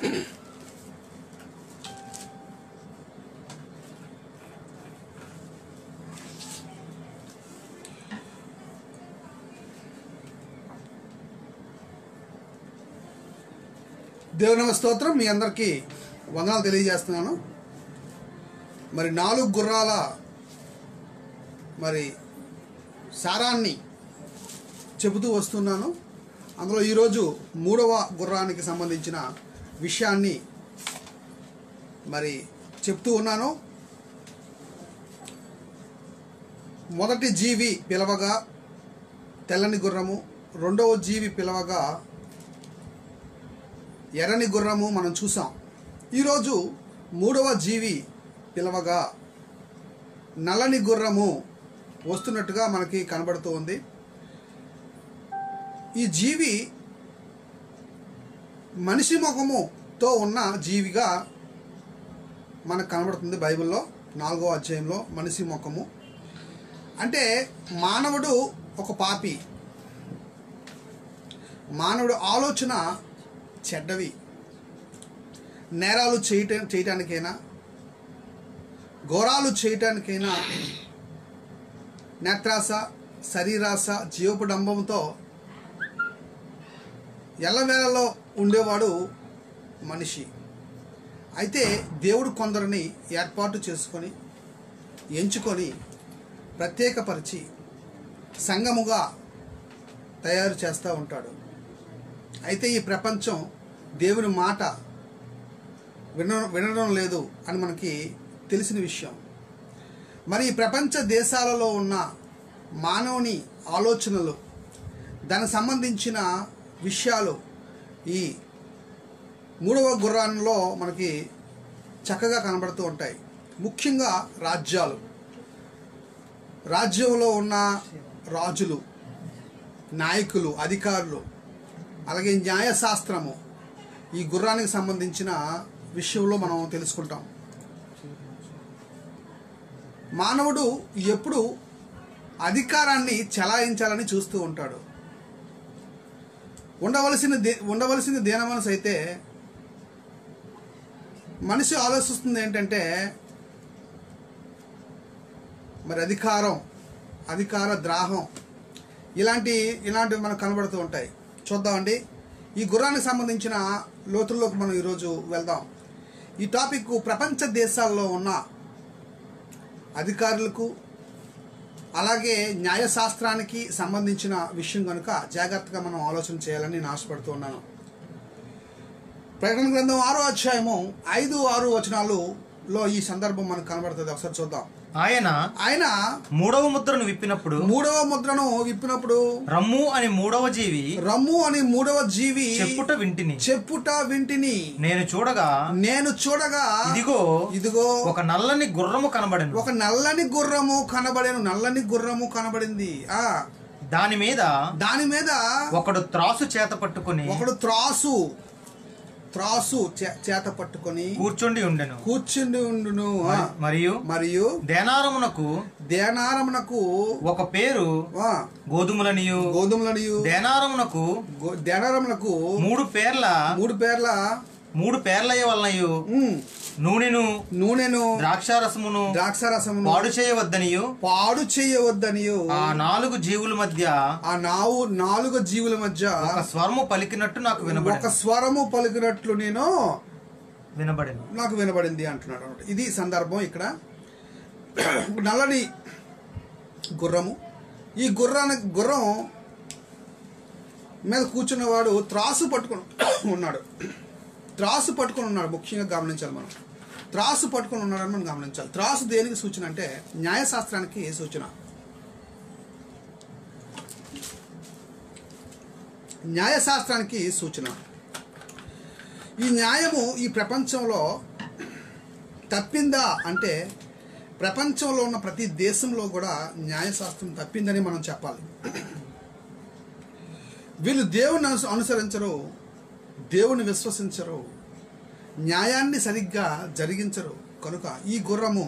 దేవుని స్తోత్రం మీ అందరికీ వందనాలు తెలియజేస్తున్నాను మరి నాలుగు గుర్రాల మరి సారాన్ని చెబుతూ వస్తున్నాను అందులో ఈరోజు మూడవ గుర్రానికి సంబంధించిన విషయాన్ని మరి చెప్తూ ఉన్నాను మొదటి జీవి పిలవగా తెల్లని గుర్రము రెండవ జీవి పిలవగా ఎర్రని గుర్రము మనం చూసాం ఈరోజు మూడవ జీవి పిలవగా నల్లని గుర్రము వస్తున్నట్టుగా మనకి కనబడుతూ ఉంది ఈ జీవి మనిషి ముఖముతో ఉన్న జీవిగా మనకు కనబడుతుంది బైబిల్లో నాలుగో అధ్యాయంలో మనిషి ముఖము అంటే మానవుడు ఒక పాపి మానవుడు ఆలోచన చెడ్డవి నేరాలు చేయట చేయటానికైనా ఘోరాలు చేయటానికైనా నేత్రాస శరీరాస జీవపడంబంతో ఎల్లవేళలో ఉండేవాడు మనిషి అయితే దేవుడు కొందరిని ఏర్పాటు చేసుకొని ఎంచుకొని ప్రత్యేకపరిచి సంఘముగా తయారు చేస్తూ ఉంటాడు అయితే ఈ ప్రపంచం దేవుని మాట విన వినడం లేదు అని మనకి తెలిసిన విషయం మరి ఈ ప్రపంచ దేశాలలో ఉన్న మానవుని ఆలోచనలు దానికి సంబంధించిన విషయాలు ఈ మూడవ గుర్రాల్లో మనకి చక్కగా కనబడుతూ ఉంటాయి ముఖ్యంగా రాజ్యాలు రాజ్యంలో ఉన్న రాజులు నాయకులు అధికారులు అలాగే న్యాయశాస్త్రము ఈ గుర్రానికి సంబంధించిన విషయంలో మనం తెలుసుకుంటాం మానవుడు ఎప్పుడు అధికారాన్ని చలాయించాలని చూస్తూ ఉంటాడు ఉండవలసిన దే ఉండవలసిన దేన మనసు అయితే మనిషి ఆలోచిస్తుంది ఏంటంటే మరి అధికారం అధికార ద్రాహం ఇలాంటి ఇలాంటివి మనకు కనబడుతూ ఉంటాయి చూద్దామండి ఈ గుర్రానికి సంబంధించిన లోతుల్లోకి మనం ఈరోజు వెళ్దాం ఈ టాపిక్ ప్రపంచ దేశాల్లో ఉన్న అధికారులకు అలాగే న్యాయశాస్త్రానికి సంబంధించిన విషయం కనుక జాగ్రత్తగా మనం ఆలోచన చేయాలని నేను ఆశపడుతూ ఉన్నాను ప్రకటన గ్రంథం ఆరో అధ్యాయము ఐదు ఆరు వచనాలులో ఈ సందర్భం మనకు కనబడుతుంది ఒకసారి చూద్దాం ఆయన ఆయన మూడవ ముద్రను విప్పినప్పుడు మూడవ ముద్రను విప్పినప్పుడు రమ్ము అని మూడవ జీవి రమ్ము అని మూడవ జీవి చెప్పుట వింటిని చెప్పుట వింటిని నేను చూడగా నేను చూడగా ఇదిగో ఇదిగో ఒక నల్లని గుర్రము కనబడెను ఒక నల్లని గుర్రము కనబడేను నల్లని గుర్రము కనబడింది ఆ దాని మీద దాని మీద ఒకడు త్రాసు చేత పట్టుకుని ఒకడు త్రాసు త్రాసు చే- చేత పట్టుకొని కూర్చుండి ఉండెను కూర్చుండి ఉండును ఆ. మరియు మరియు దేనారమునకు దేనారమునకు ఒక పేరు ఆ, గోధుమలనియు గోధుమలనియు దేనారమునకు గో- దేనారమునకు మూడు పేర్ల మూడు పేర్ల మూడు పేర్లయ్య వలనయు ఉమ్, నూనెను నూనెను ద్రాక్షారసమును ద్రాక్షారసమును పాడు చేయవద్దనియు పాడు చేయవద్దనియు ఆ నాలుగు జీవుల మధ్య ఆ నావు నాలుగు జీవుల మధ్య ఒక స్వరము పలికినట్టు నాకు ఒక వినబడి స్వరము పలికినట్లు నేను వినబడింది నాకు వినబడింది అంటున్నాడు అన్నమాట. ఇది సందర్భం ఇక్కడ నల్లని గుర్రము ఈ గుర్రాన్ని గుర్రం మీద కూర్చున్నవాడు త్రాసు పట్టుకొని ఉన్నాడు త్రాసు పట్టుకొని ఉన్నాడు ముఖ్యంగా గమనించాలి మనం త్రాసు పట్టుకొని ఉన్నాడని మనం గమనించాలి త్రాసు దేనికి సూచన అంటే న్యాయశాస్త్రానికి సూచన న్యాయశాస్త్రానికి సూచన ఈ న్యాయము ఈ ప్రపంచంలో తప్పిందా అంటే ప్రపంచంలో ఉన్న ప్రతి దేశంలో కూడా న్యాయశాస్త్రం తప్పిందని మనం చెప్పాలి వీళ్ళు దేవుని అను అనుసరించరు దేవుని విశ్వసించరు న్యాయాన్ని సరిగ్గా జరిగించరు కనుక ఈ గుర్రము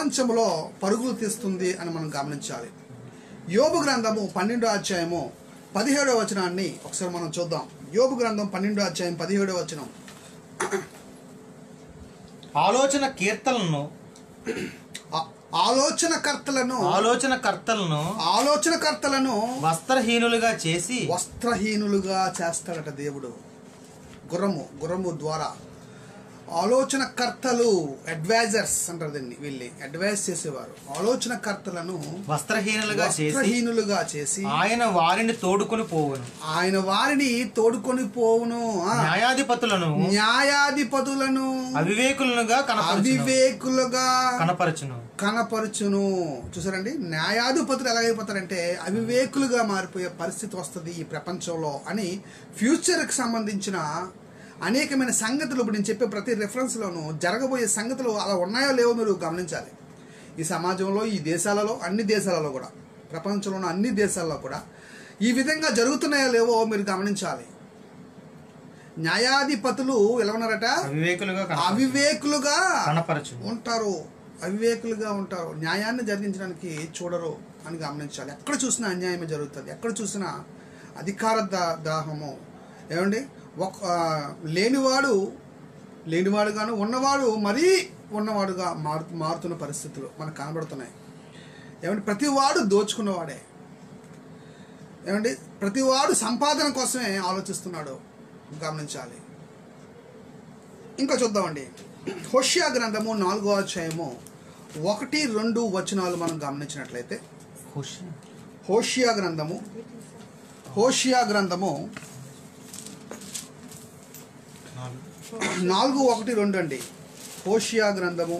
ప్రపంచంలో పరుగులు తీస్తుంది అని మనం గమనించాలి యోబు గ్రంథము పన్నెండో అధ్యాయము పదిహేడవ వచనాన్ని ఒకసారి మనం చూద్దాం యోబు గ్రంథం పన్నెండో అధ్యాయం పదిహేడవ వచనం ఆలోచన కీర్తనలను ఆ- ఆలోచనకర్తలను ఆలోచన కర్తలను ఆలోచనకర్తలను వస్త్రహీనులుగా చేసి వస్త్రహీనులుగా చేస్తాడట దేవుడు గుర్రము గుర్రము ద్వారా ఆలోచనకర్తలు అడ్వైజర్స్ అంటారు దీన్ని వీళ్ళని అడ్వైజ్ చేసేవారు ఆలోచనకర్తలను వస్త్రహీనులుగా చేసి వస్త్రహీనులుగా చేసి ఆయన వారిని తోడుకొని పోవును ఆయన వారిని తోడుకొని పోవును ఆ, న్యాయాధిపతులను న్యాయాధిపతులను అవివేకులుగా కనపరచును అవివేకులుగా కనపరచును కనపరుచును చూసారండి న్యాయాధిపతులు ఎలాగైపోతారంటే అవివేకులుగా మారిపోయే పరిస్థితి వస్తుంది ఈ ప్రపంచంలో అని ఫ్యూచర్కి సంబంధించిన అనేకమైన సంగతులు ఇప్పుడు నేను చెప్పే ప్రతి రెఫరెన్స్లోనూ జరగబోయే సంగతులు అలా ఉన్నాయో లేవో మీరు గమనించాలి ఈ సమాజంలో ఈ దేశాలలో అన్ని దేశాలలో కూడా ప్రపంచంలోని అన్ని దేశాల్లో కూడా ఈ విధంగా జరుగుతున్నాయో లేవో మీరు గమనించాలి న్యాయాధిపతులు ఎలా ఉన్నారట అవివేకులుగా కనపరచును. అవివేకులుగా కనపరచును ఉంటారు అవివేకులుగా ఉంటారు న్యాయాన్ని జరిగించడానికి చూడరు అని గమనించాలి ఎక్కడ చూసినా అన్యాయమే జరుగుతుంది ఎక్కడ చూసినా అధికార దా- దాహము ఏమండి ఒక ఆ, లేనివాడు లేనివాడుగాను ఉన్నవాడు మరీ ఉన్నవాడుగా మారు మారుతున్న పరిస్థితులు మనకు కనబడుతున్నాయి ఏమండి ప్రతివాడు దోచుకున్నవాడే ఏమండి ప్రతివాడు సంపాదన కోసమే ఆలోచిస్తున్నాడు గమనించాలి ఇంకా చూద్దామండి హోషియా గ్రంథము నాలుగో అధ్యాయము ఒకటి రెండు వచనాలు మనం గమనించినట్లయితే ఖుషి. హోషియా గ్రంథము హోషియా గ్రంథము నాలుగు. నాలుగు ఒకటి రెండు అండి హోషియా గ్రంథము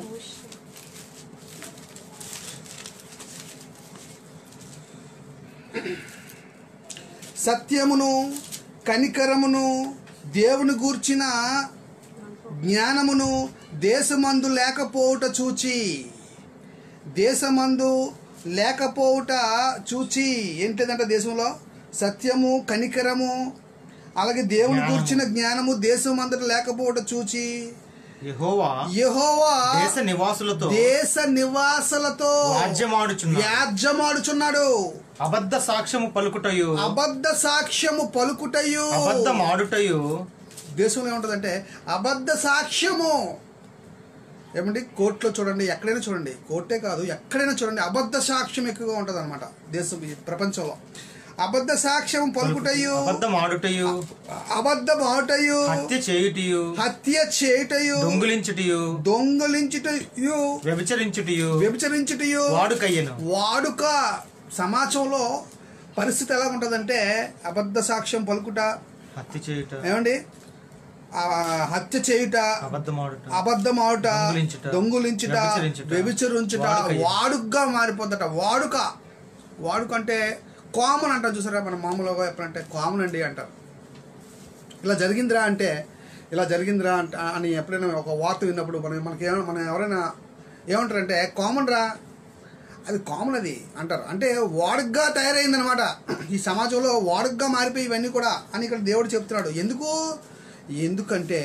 సత్యమును కనికరమును దేవుని గూర్చిన జ్ఞానమును దేశమందు లేకపోవుట చూచి దేశమందు లేకపోవుట చూచి ఏంటిదంట దేశంలో సత్యము కనికరము అలాగే దేవుని జ్ఞానము. గూర్చిన జ్ఞానము దేశం అంతటా లేకపోవుట చూచి యెహోవా యెహోవా దేశ నివాసులతో దేశ నివాసులతో వ్యాజ్యమాడుచున్నాడు వ్యాజ్యమాడుచున్నాడు అబద్ధ సాక్ష్యము పలుకుటయు అబద్ధ సాక్ష్యము పలుకుటయు అబద్ధమాడుటయు దేశంలో ఏముంటుందంటే అబద్ధ సాక్ష్యము ఏమండి కోర్టులో చూడండి ఎక్కడైనా చూడండి కోర్టే కాదు ఎక్కడైనా చూడండి అబద్ధ సాక్ష్యం ఎక్కువగా ఉంటుంది అనమాట దేశం ఈ ప్రపంచంలో అబద్ధ సాక్ష్యం పలుకుటయు అబద్ధమాడుటయు అబద్ధం ఆటయు హత్య చేయుటయు హత్య చేయుటయు దొంగులించుటయు దొంగలించుటయు వ్యభిచరించుటయు వ్యభిచరించుటయు వాడుకయ్యను వాడుక సమాజంలో పరిస్థితి ఎలా ఉంటుందంటే అబద్ధ సాక్ష్యం పలుకుట హత్య చేయుట ఏమండి ఆ, హత్య చేయుట అబద్ధమాడుట అబద్ధం ఆడుట దొంగిలించుట, దొంగులించుట వ్యభిచరించుట, వ్యభిచరించుట వాడుక. వాడుకగా మారిపోతట వాడుక వాడుక అంటే కామన్ అంటారు చూసారా మన మామూలుగా ఎప్పుడంటే కామన్ అండి అంటారు ఇలా జరిగిందిరా అంటే ఇలా జరిగిందిరా అంట అని ఎప్పుడైనా ఒక వార్త విన్నప్పుడు మనం మనకి ఏమైనా మనం ఎవరైనా ఏమంటారంటే కామన్ రా అది కామన్ అది అంటారు అంటే వాడుకగా తయారైందనమాట ఈ సమాజంలో వాడుకగా మారిపోయి ఇవన్నీ కూడా అని ఇక్కడ దేవుడు చెప్తున్నాడు ఎందుకు ఎందుకంటే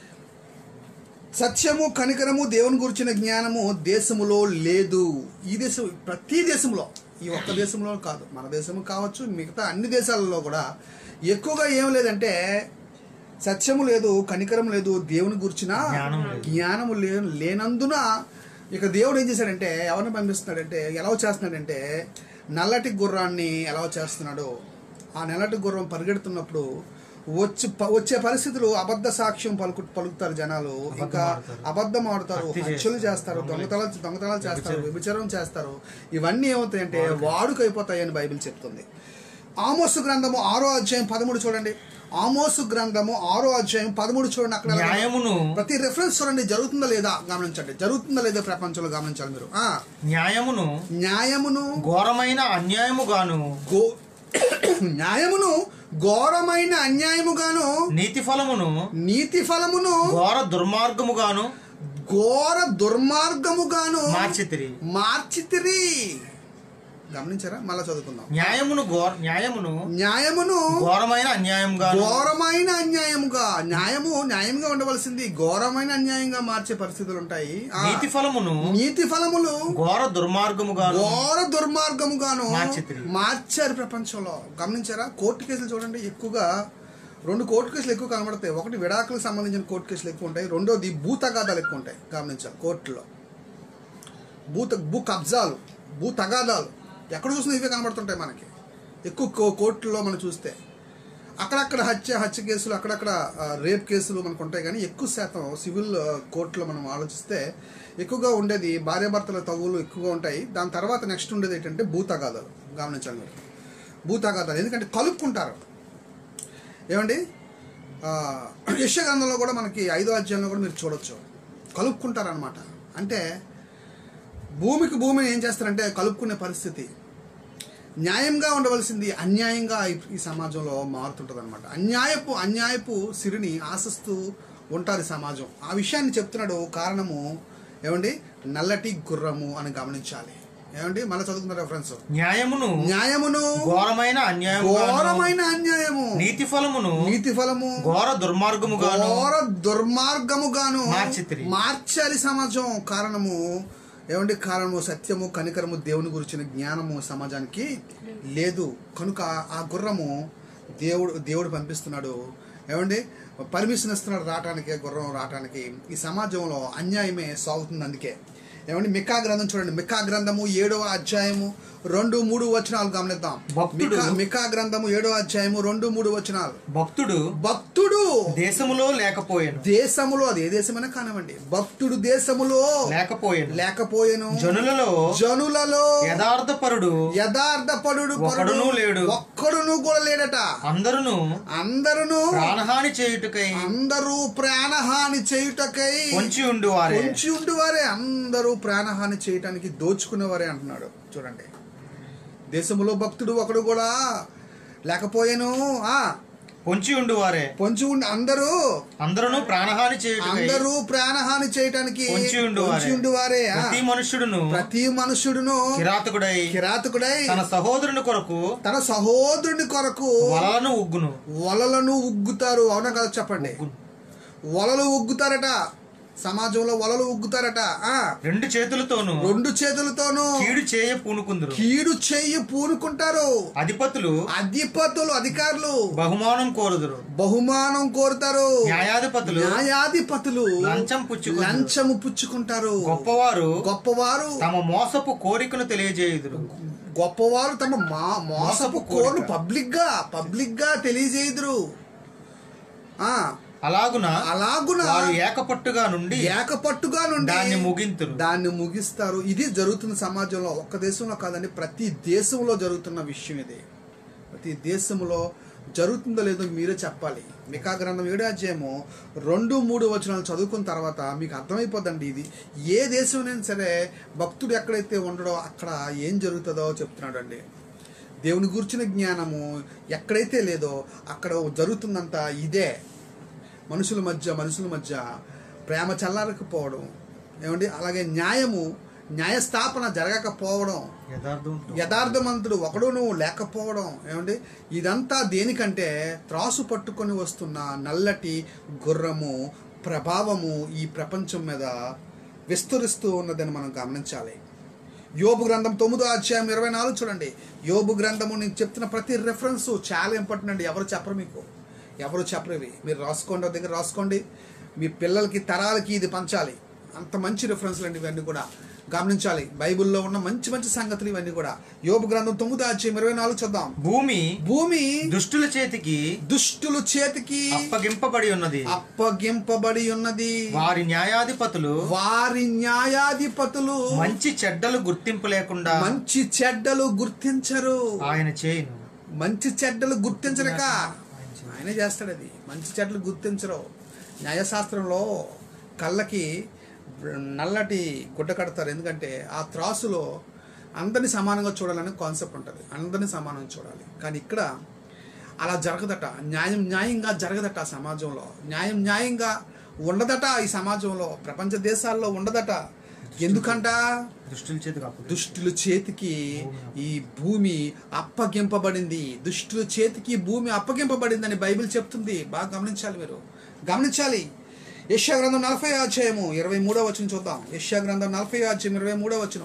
సత్యము కనికరము దేవుని గురించిన జ్ఞానము దేశములో లేదు ఈ దేశం ప్రతి దేశంలో ఈ ఒక్క దేశంలో కాదు మన దేశం కావచ్చు మిగతా అన్ని దేశాలలో కూడా ఎక్కువగా ఏం లేదంటే సత్యము లేదు కనికరం లేదు దేవుని గురించిన జ్ఞానం లేదు. జ్ఞానము లే లేనందున ఇక దేవుడు ఏం చేశాడంటే ఎవరిని పంపిస్తున్నాడంటే ఎలా చేస్తున్నాడంటే నల్లటి గుర్రాన్ని ఎలా చేస్తున్నాడు ఆ నల్లటి గుర్రం పరిగెడుతున్నప్పుడు వచ్చి ప- వచ్చే పరిస్థితులు అబద్ధ సాక్ష్యం పలుకు పలుకుతారు జనాలు ఇంకా ఆడతారు. అబద్ధం ఆడతారు హత్య హత్యలు చేస్తారు, చేస్తారు దొంగలి- దొంగతనాలు దొంగతనాలు చేస్తారు వ్యభిచారం చేస్తారు ఇవన్నీ ఏమవుతాయంటే వాడుకైపోతాయని బైబిల్ చెప్తుంది ఆమోసు గ్రంథము ఆరో అధ్యాయం పదమూడు చూడండి ఆమోసు గ్రంథము ఆరో అధ్యాయం పదమూడు చూడండి అక్కడ ఎలా- న్యాయమును ప్రతి రెఫరెన్స్ చూడండి జరుగుతుందా లేదా గమనించండి జరుగుతుందా లేదా ప్రపంచంలో గమనించాలి మీరు ఆ న్యాయమును న్యాయమును ఘోరమైన అన్యాయముగాను గో న్యాయమును ఘోరమైన అన్యాయముగాను నీతి ఫలమును నీతి ఫలమును ఘోర దుర్మార్గముగాను ఘోర దుర్మార్గముగాను మార్చితిరి మార్చితిరి గమనించారా మళ్ళా చదువుకుందాం న్యాయమును ఘోర న్యాయమును న్యాయమును ఘోరమైన అన్యాయముగాను ఘోరమైన అన్యాయముగా న్యాయము న్యాయంగా ఉండవలసింది ఘోరమైన అన్యాయంగా మార్చే పరిస్థితులు ఉంటాయి ఆ, నీతి ఫలమును నీతి ఫలములు ఘోర దుర్మార్గముగాను ఘోర దుర్మార్గముగాను మార్చితిరి. మార్చారు ప్రపంచంలో గమనించారా కోర్టు కేసులు చూడండి ఎక్కువగా రెండు కోర్టు కేసులు ఎక్కువ కనబడతాయి ఒకటి విడాకులకు సంబంధించిన కోర్టు కేసులు ఎక్కువ ఉంటాయి రెండోది భూ తగాదాలు ఎక్కువ ఉంటాయి గమనించాలి కోర్టులో భూ త- భూ కబ్జాలు భూ తగాదాలు ఎక్కడ చూసినా ఇవే కనబడుతుంటాయి మనకి ఎక్కువ కో- కోర్టుల్లో మనం చూస్తే అక్కడక్కడ హత్య హత్య కేసులు అక్కడక్కడ ఆ, రేప్ కేసులు మనకు ఉంటాయి కానీ ఎక్కువ శాతం సివిల్ ఆ, కోర్టులో మనం ఆలోచిస్తే ఎక్కువగా ఉండేది భార్యాభర్తల తగులు ఎక్కువగా ఉంటాయి దాని తర్వాత నెక్స్ట్ ఉండేది ఏంటంటే భూ తగాదాలు గమనించాలి మీరు భూ తగాదాలు ఎందుకంటే కలుపుకుంటారు ఏమండి యశ గ్రంథంలో కూడా మనకి ఐదో అధ్యాయంలో కూడా మీరు చూడొచ్చు కలుపుకుంటారనమాట అంటే భూమికి భూమిని ఏం చేస్తారంటే కలుపుకునే పరిస్థితి న్యాయంగా ఉండవలసింది అన్యాయంగా ఈ- ఈ సమాజంలో మారుతుంటుంది అనమాట అన్యాయపు అన్యాయపు సిరిని ఆశిస్తూ ఉంటారు ఈ సమాజం ఆ విషయాన్ని చెప్తున్నాడు కారణము ఏమండి నల్లటి గుర్రము అని గమనించాలి ఏమండి మళ్ళీ చదువుకున్నారు ఫ్రెండ్స్ న్యాయమును న్యాయమును ఘోరమైన అన్యాయము ఘోరమైన అన్యాయము నీతి ఫలమును నీతి ఫలము ఘోర దుర్మార్గముగాను ఘోర దుర్మార్గముగాను మార్చితిరి. మార్చాలి సమాజం కారణము ఏమండి కారణము సత్యము కనికరము దేవుని గురించిన జ్ఞానము సమాజానికి లేదు కనుక ఆ గుర్రము దేవుడు దేవుడు పంపిస్తున్నాడు ఏమండి పర్మిషన్ ఇస్తున్నాడు రావటానికి గుర్రం రావటానికి ఈ సమాజంలో అన్యాయమే సాగుతుంది అందుకే ఏమండి మిక్కా గ్రంథం చూడండి మిక్కా గ్రంథము ఏడవ అధ్యాయము రెండు మూడు వచనాలు గమనిద్దాం భక్తుడు- మిక్కా- మిక్కా గ్రంథము ఏడవ అధ్యాయము రెండు మూడు వచనాలు భక్తుడు భక్తుడు దేశములో లేకపోయాను దేశములో అది ఏ దేశమైనా కానివ్వండి భక్తుడు దేశములో లేకపోయాను లేకపోయేను జనులలో జనులలో యథార్థపరుడు యథార్థపరుడు ఒకడునూ లేడు. ఒక్కడును కూడా లేడట అందరును అందరును ప్రాణహాని చేయుటకై అందరూ ప్రాణహాని చేయుటకై పొంచి ఉండి వారే పొంచి ఉండివారే అందరూ ప్రాణహాని చేయటానికి దోచుకునేవారే అంటున్నాడు చూడండి దేశములో భక్తుడు ఒకడు కూడా లేకపోయాను ఆ పొంచి ఉండి వారే పొంచి ఉండి అందరూ అందరును ప్రాణహాని చేయుటకై అందరూ ప్రాణహాని చేయటానికి పొంచి ఉండు పొంచి ఉండివారే ఆ. ప్రతి మనుష్యుడును ప్రతి మనుషుడును కిరాతకుడై కిరాతకుడై తన సహోదరుని కొరకు తన సహోదరుని కొరకు వలలను ఉగ్గును వలలను ఉగ్గుతారు అవునా కదా చెప్పండి ఉగ్గును. వలలు ఉగ్గుతారట సమాజంలో వలలు ఉగ్గుతారట ఆ రెండు చేతులతోను రెండు చేతులతోనూ కీడు చేయ పూనుకుందురు కీడు చెయ్యి పూనుకుంటారు అధిపతులు అధిపతులు అధికారులు బహుమానం కోరుదురు బహుమానం కోరుతారు న్యాయాధిపతులు న్యాయాధిపతులు లంచం పుచ్చుకుందురు లంచము పుచ్చుకుంటారు గొప్పవారు గొప్పవారు తమ మోసపు కోరికను తెలియజేయుదురు గొప్పవారు తమ మా మోసపు మోసపు కోరును కోరిక. పబ్లిక్ గా పబ్లిక్ గా తెలియజేయుదురు ఆ అలాగున అలాగున వారు ఏకపట్టుగా నుండి ఏకపట్టుగా నుండి దాన్ని ముగింతురు దాన్ని ముగిస్తారు ఇది జరుగుతున్న సమాజంలో ఒక్క దేశంలో కాదండి ప్రతి దేశంలో జరుగుతున్న విషయం ఇది ప్రతి దేశంలో జరుగుతుందో లేదో మీరే చెప్పాలి మికా గ్రంథం ఏడు అధ్యాయము రెండు మూడు వచనాలు చదువుకున్న తర్వాత మీకు అర్థమైపోద్దండి ఇది ఏ దేశంలో సరే భక్తుడు ఎక్కడైతే ఉండడో అక్కడ ఏం జరుగుతుందో చెప్తున్నాడు అండి దేవుని గురించిన జ్ఞానము ఎక్కడైతే లేదో అక్కడ జరుగుతుందంతా ఇదే మనుషుల మధ్య మనుషుల మధ్య ప్రేమ చల్లారకపోవడం ఏమండి అలాగే న్యాయము న్యాయస్థాపన జరగకపోవడం యథార్థం యథార్థమంతుడు ఒకడును లేకపోవడం ఏమండి ఇదంతా దేనికంటే త్రాసు పట్టుకొని వస్తున్న నల్లటి గుర్రము ప్రభావము ఈ ప్రపంచం మీద విస్తరిస్తూ ఉన్నదని మనం గమనించాలి యోబు గ్రంథం తొమ్మిదో అధ్యాయం ఇరవై నాలుగు చూడండి యోబు గ్రంథము నేను చెప్తున్న ప్రతి రెఫరెన్స్ చాలా ఇంపార్టెంట్ అండి ఎవరు చెప్పరు మీకు ఎవరు చెప్పరు ఇవి మీరు రాసుకోండి ఒక దగ్గర రాసుకోండి మీ పిల్లలకి తరాలకి ఇది పంచాలి అంత మంచి రెఫరెన్స్లు అండి ఇవన్నీ కూడా గమనించాలి బైబిల్లో ఉన్న మంచి మంచి సంగతులు ఇవన్నీ కూడా యోబు గ్రంథం తొమ్మిదో అధ్యాయం ఇరవై నాలుగు చూద్దాం భూమి భూమి దుష్టుల చేతికి దుష్టుల చేతికి అప్పగింపబడి ఉన్నది అప్పగింపబడి ఉన్నది వారి న్యాయాధిపతులు వారి న్యాయాధిపతులు మంచి చెడ్డలు గుర్తింపు లేకుండా మంచి చెడ్డలు గుర్తించరు ఆయన చేయను మంచి చెడ్డలు గుర్తించరక ఆయనే చేస్తాడు అది మంచి చెడ్డలు గుర్తించరు న్యాయశాస్త్రంలో కళ్ళకి నల్లటి గుడ్డ కడతారు ఎందుకంటే ఆ త్రాసులో అందరిని సమానంగా చూడాలనే కాన్సెప్ట్ ఉంటుంది అందరిని సమానంగా చూడాలి కానీ ఇక్కడ అలా జరగదట న్యాయం న్యాయంగా జరగదట ఆ సమాజంలో న్యాయం న్యాయంగా ఉండదట ఈ సమాజంలో ప్రపంచ దేశాల్లో ఉండదట ఎందుకంట దుష్టుల చేతికి అప్పు దుష్టుల చేతికి ఈ భూమి అప్పగింపబడింది దుష్టుల చేతికి భూమి అప్పగింపబడిందని బైబిల్ చెప్తుంది బాగా గమనించాలి మీరు గమనించాలి యశ్యా గ్రంథం నలభై అధ్యాయము ఇరవై మూడో వచ్చిన చూద్దాం యశ్యా గ్రంథం నలభై అధ్యాయం ఇరవై మూడో వచ్చిన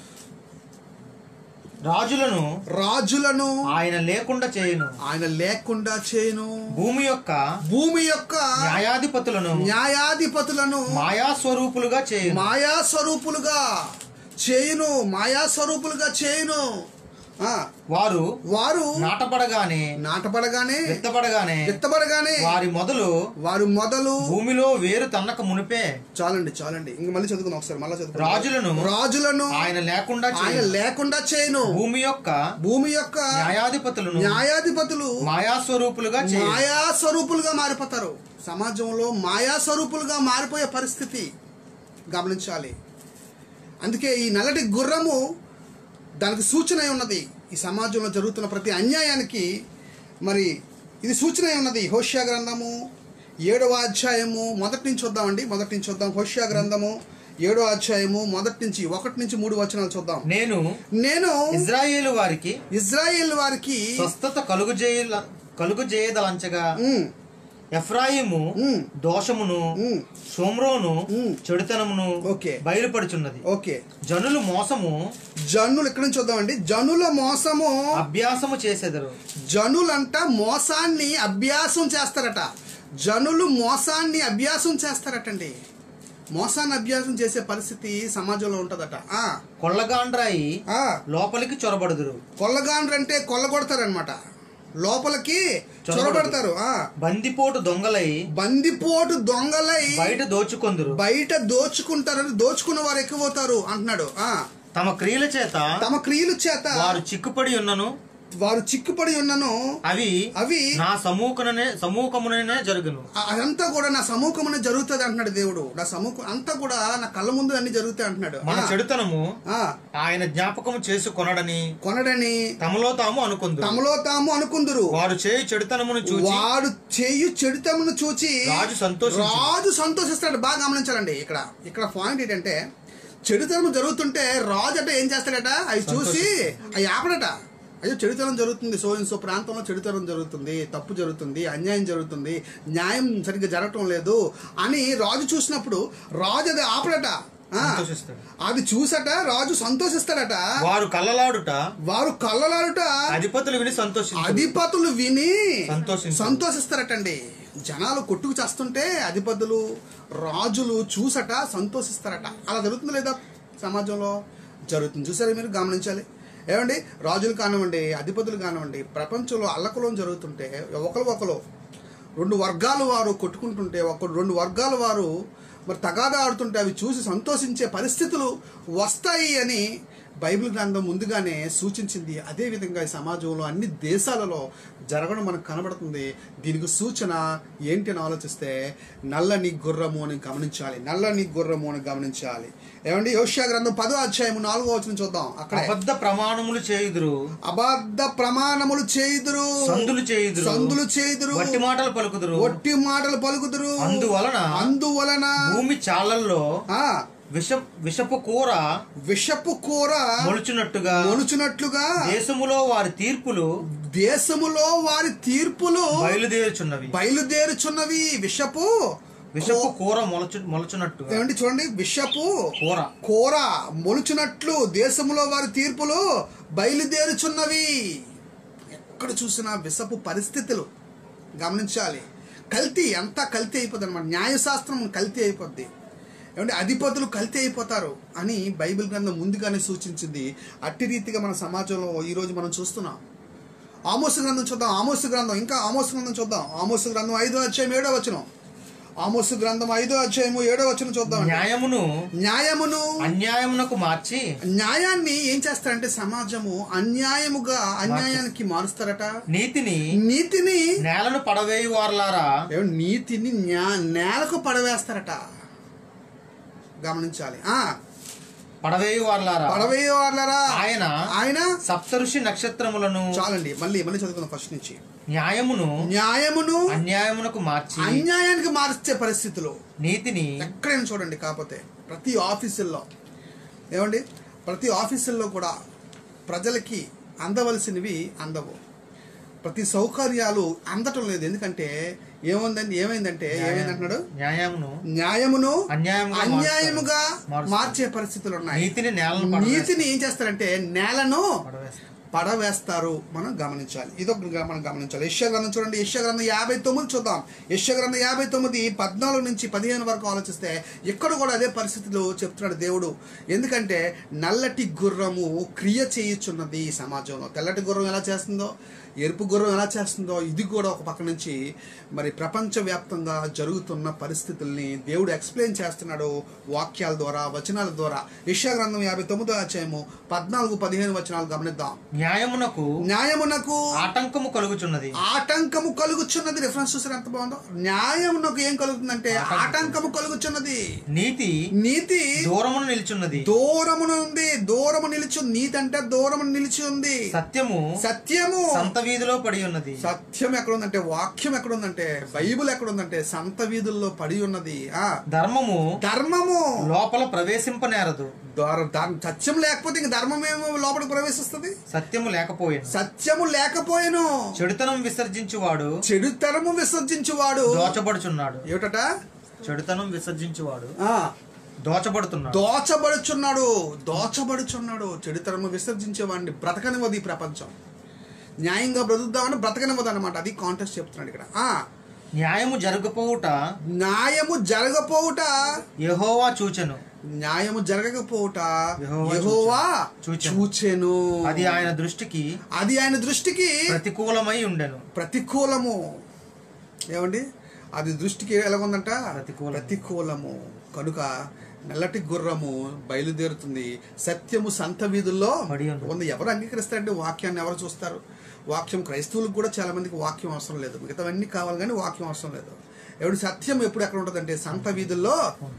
రాజులను రాజులను ఆయన లేకుండా చేయను ఆయన లేకుండా చేయను భూమి యొక్క భూమి యొక్క న్యాయాధిపతులను న్యాయాధిపతులను మాయా స్వరూపులుగా చేయను మాయా స్వరూపులుగా చేయును మాయా స్వరూపులుగా చేయును ఆ, వారు వారు నాటపడగానే నాటపడగానే విత్తపడగానే విత్తబడగానే వారి మొదలు వారు మొదలు భూమిలో వేరు తన్నక మునిపే చాలండి చాలండి ఇంక మళ్ళీ చదువుకుందాం ఒకసారి మళ్ళీ చదువుకుందాం రాజులను రాజులను ఆయన లేకుండా ఆయన చేయను లేకుండా చేయను భూమి యొక్క భూమి యొక్క న్యాయాధిపతులను న్యాయాధిపతులు మాయా స్వరూపులుగా చేయను మాయా స్వరూపులుగా మారిపోతారు సమాజంలో మాయా స్వరూపులుగా మారిపోయే పరిస్థితి గమనించాలి అందుకే ఈ నల్లటి గుర్రము దానికి సూచన అయి ఉన్నది ఈ సమాజంలో జరుగుతున్న ప్రతి అన్యాయానికి మరి ఇది సూచన అయి ఉన్నది హోష్యా గ్రంథము ఏడవ అధ్యాయము మొదటి నుంచి చూద్దామండి మొదటి నుంచి చూద్దాం హోష్యా గ్రంథము ఏడో అధ్యాయము మొదటి నుంచి ఒకటి నుంచి మూడు వచనాలు చూద్దాం నేను నేను ఇజ్రాయేలు వారికి ఇజ్రాయేల్ వారికి స్వస్థత కలుగు చేయ కలుగు చేయదలంచగా ఉమ్, ఎఫ్రాయిము ఉమ్, దోషమును ఉమ్, సోమ్రోను ఉమ్. చెడుతనమును ఓకే. బయలుపడుచున్నది ఓకే జనులు మోసము జనులు ఇక్కడ నుంచి చూద్దామండి జనుల మోసము అభ్యాసము చేసేదరు జనులంట మోసాన్ని అభ్యాసం చేస్తారట జనులు మోసాన్ని అభ్యాసం చేస్తారటండి మోసాన్ని అభ్యాసం చేసే పరిస్థితి సమాజంలో ఉంటదట ఆ కొల్లగాండ్రాయి ఆ లోపలికి చొరబడుదురు కొల్లగాండ్రు అంటే కొల్లగొడతారనమాట లోపలికి చొరబడతారు ఆ బందిపోటు దొంగలై బందిపోటు దొంగలై బయట దోచుకొందురు బయట దోచుకుంటారని దోచుకున్న వారు ఎక్కువ అవుతారు అంటున్నాడు ఆ తమ క్రియల చేత తమ క్రియల చేత వారు చిక్కుపడి ఉన్నను వారు చిక్కుపడి ఉన్నను అవి అవి నా సమూహముననే సమూహముననే జరుగును ఆ- అదంతా కూడా నా సముఖమున జరుగుతుంది అంటున్నాడు దేవుడు నా సముఖం అంతా కూడా నా కళ్ళ ముందు అన్ని జరుగుతాయి అంటున్నాడు మన ఆ, చెడుతనము ఆ, ఆయన జ్ఞాపకము చేసుకొనడని కొనడని తమలో తాము అనుకుందు తమలో తాము అనుకుందురు వారు చేయి చెడుతనమును చూచి వాడు చేయు చెడుతమును చూచి రాజు సంతోషించును. రాజు సంతోషిస్తాడు బాగా గమనించాలండి ఇక్కడ ఇక్కడ పాయింట్ ఏంటంటే చెడుతనం జరుగుతుంటే రాజు అంటే ఏం చేస్తాడట అవి చూసి అవి ఆపడట అయ్యో చెడుతనం జరుగుతుంది సో సో ప్రాంతంలో చెడుతనం జరుగుతుంది తప్పు జరుగుతుంది అన్యాయం జరుగుతుంది న్యాయం సరిగ్గా జరగటం లేదు అని రాజు చూసినప్పుడు రాజు అది ఆపడట ఆ, సంతోషిస్తాడు అది చూసట రాజు సంతోషిస్తాడట వారు కళ్ళలాడుట వారు కళ్ళలాడుట అధిపతులు విని సంతోషించు అధిపతులు విని సంతోషించు. సంతోషిస్తారటండి జనాలు కొట్టుకు చేస్తుంటే అధిపతులు రాజులు చూసట సంతోషిస్తారట అలా జరుగుతుంది లేదా సమాజంలో జరుగుతుంది చూసారా మీరు గమనించాలి ఏమండి రాజులు కానివ్వండి అధిపతులు కానివ్వండి ప్రపంచంలో అల్లకలం జరుగుతుంటే ఒకరు ఒకరు రెండు వర్గాలు వారు కొట్టుకుంటుంటే ఒక రెండు వర్గాల వారు మరి తగాదా ఆడుతుంటే అవి చూసి సంతోషించే పరిస్థితులు వస్తాయి అని బైబిల్ గ్రంథం ముందుగానే సూచించింది అదేవిధంగా ఈ సమాజంలో అన్ని దేశాలలో జరగడం మనకు కనబడుతుంది దీనికి సూచన ఏంటి అని ఆలోచిస్తే నల్లని గుర్రము అని గమనించాలి నల్లని గుర్రము అని గమనించాలి ఏమండి యోష్యా గ్రంథం పదో అధ్యాయము నాలుగో వచ్చిన చూద్దాం అక్కడ అబద్ధ ప్రమాణములు చేయుదురు అబద్ధ ప్రమాణములు చేయుదురు సందులు చేయుదురు సందులు చేయుదురు వట్టి మాటలు పలుకుదురు ఒట్టి మాటలు పలుకుదురు అందువలన అందువలన భూమి చాలల్లో ఆ విష విషపు కూర విషపు కూర మొలుచున్నట్టుగా మొలుచున్నట్లుగా దేశములో వారి తీర్పులు దేశములో వారి తీర్పులు బయలుదేరుచున్నవి బయలుదేరుచున్నవి విషపు విషపు కూర మొలచు మొలచున్నట్టుగా ఏమండి చూడండి విషపు కూర కూర మొలుచున్నట్లు దేశములో వారి తీర్పులు బయలుదేరుచున్నవి ఎక్కడ చూసినా విషపు పరిస్థితులు గమనించాలి కల్తీ అంతా కల్తీ అయిపోద్ది అనమాట న్యాయశాస్త్రం కల్తీ అయిపోద్ది ఏమంటే అధిపతులు కల్తీ అయిపోతారు అని బైబిల్ గ్రంథం ముందుగానే సూచించింది అట్టి రీతిగా మన సమాజంలో ఈరోజు మనం చూస్తున్నాం ఆమోస గ్రంథం చూద్దాం ఆమోస గ్రంథం ఇంకా ఆమోస గ్రంథం చూద్దాం ఆమోస గ్రంథం ఐదో అధ్యాయం ఏడో వచనం ఆమోస గ్రంథం ఐదో అధ్యాయము ఏడో వచనం చూద్దాం న్యాయమును న్యాయమును అన్యాయమునకు మార్చి న్యాయాన్ని ఏం చేస్తారంటే సమాజము అన్యాయముగా అన్యాయానికి మారుస్తారట నీతిని నీతిని నేలను పడవేయు వారలారా ఏమండి, నీతిని న్యా- నేలకు పడవేస్తారట గమనించాలి ఆ పడవేయు వారలారా పడవేయ వాళ్ళరా ఆయన ఆయన సప్తఋషి నక్షత్రములను చాలండి మళ్ళీ మళ్ళీ చదువుకుందాం ఫస్ట్ నుంచి న్యాయమును న్యాయమును అన్యాయమునకు మార్చి అన్యాయానికి మార్చే పరిస్థితులు నీతిని ఎక్కడైనా చూడండి కాకపోతే ప్రతి ఆఫీసుల్లో ఏమండి ప్రతి ఆఫీసుల్లో కూడా ప్రజలకి అందవలసినవి అందవు ప్రతి సౌకర్యాలు అందటం లేదు ఎందుకంటే ఏముందండి ఏమైందంటే ఏమైందంటున్నాడు న్యాయమును న్యాయమును అన్యాయముగా అన్యాయముగా మారుస్తారు. మార్చే పరిస్థితులు ఉన్నాయి నీతిని నేలను పడవేస్తారు. నీతిని ఏం చేస్తారంటే నేలను పడవేస్తారు. పడవేస్తారు మనం గమనించాలి ఇదొక గ- మనం గమనించాలి యశ్య గ్రంథం చూడండి యశ్య గ్రంథం యాభై తొమ్మిది చూద్దాం యశ్య గ్రంథం యాభై తొమ్మిది పద్నాలుగు నుంచి పదిహేను వరకు ఆలోచిస్తే ఇక్కడ కూడా అదే పరిస్థితులు చెప్తున్నాడు దేవుడు ఎందుకంటే నల్లటి గుర్రము క్రియ చేయుచున్నది ఈ సమాజంలో తెల్లటి గుర్రం ఎలా చేస్తుందో ఎరుపు గుర్రం ఎలా చేస్తుందో ఇది కూడా ఒక పక్క నుంచి మరి ప్రపంచవ్యాప్తంగా జరుగుతున్న పరిస్థితుల్ని దేవుడు ఎక్స్ప్లెయిన్ చేస్తున్నాడు వాక్యాల ద్వారా వచనాల ద్వారా యశ్యా గ్రంథం యాభై తొమ్మిదో అధ్యాయము పద్నాలుగు పదిహేను వచనాలు గమనిద్దాం న్యాయమునకు న్యాయమునకు ఆటంకము కలుగుచున్నది ఆటంకము కలుగుచున్నది రిఫరెన్స్ చూసారు ఎంత బాగుందో న్యాయమునకు ఏం కలుగుతుందంటే ఆటంకము కలుగుచున్నది నీతి నీతి దూరమును నిల్చున్నది దూరమున ఉంది దూరము నిలిచి నీతి అంటే దూరము నిలిచి ఉంది సత్యము సత్యము సంత వీధిలో పడి ఉన్నది సత్యం ఎక్కడ ఉందంటే వాక్యం ఎక్కడ ఉందంటే బైబిల్ ఎక్కడ ఉందంటే సంత వీధుల్లో పడి ఉన్నది ఆ ధర్మము ధర్మము లోపల ప్రవేశింపనేరదు ద్వార- ధర్- సత్యం లేకపోతే ఇంక ధర్మం ఏమో లోపలికి ప్రవేశిస్తుంది సత్యము లేకపోయేను సత్యము లేకపోయేను చెడుతనం విసర్జించువాడు చెడుతరము విసర్జించువాడు దోచబడుచున్నాడు ఏమిటట చెడుతనం విసర్జించువాడు ఆ, దోచబడుతున్నాడు దోచబడుచున్నాడు దోచబడుచున్నాడు చెడుతరము విసర్జించేవాడిని బ్రతకనివ్వదు ఈ ప్రపంచం న్యాయంగా బ్రతుకుదామని బ్రతకనివ్వదు అనమాట అది కాంటెస్ట్ చెప్తున్నాడు ఇక్కడ ఆ న్యాయము జరగపోవుట న్యాయము జరగపోవుట యెహోవా చూచెను న్యాయము జరగకపోవుట యెహోవా యెహోవా చూచెను. చూచెను అది ఆయన దృష్టికి అది ఆయన దృష్టికి ప్రతికూలమై ఉండెను ప్రతికూలము ఏమండి అది దృష్టికి ఎలాగుందంట ప్రతికూలం. ప్రతికూలము కనుక నల్లటి గుర్రము బయలుదేరుతుంది సత్యము సంత వీధుల్లో పడి ఉంది. ఉంది ఎవరు అంగీకరిస్తారంటే వాక్యాన్ని ఎవరు చూస్తారు వాక్యం క్రైస్తవులకు కూడా చాలా మందికి వాక్యం అవసరం లేదు మిగతావన్నీ కావాలి కానీ వాక్యం అవసరం లేదు ఎవడు సత్యం ఎప్పుడు ఎక్కడ ఉంటుందంటే సంత వీధుల్లో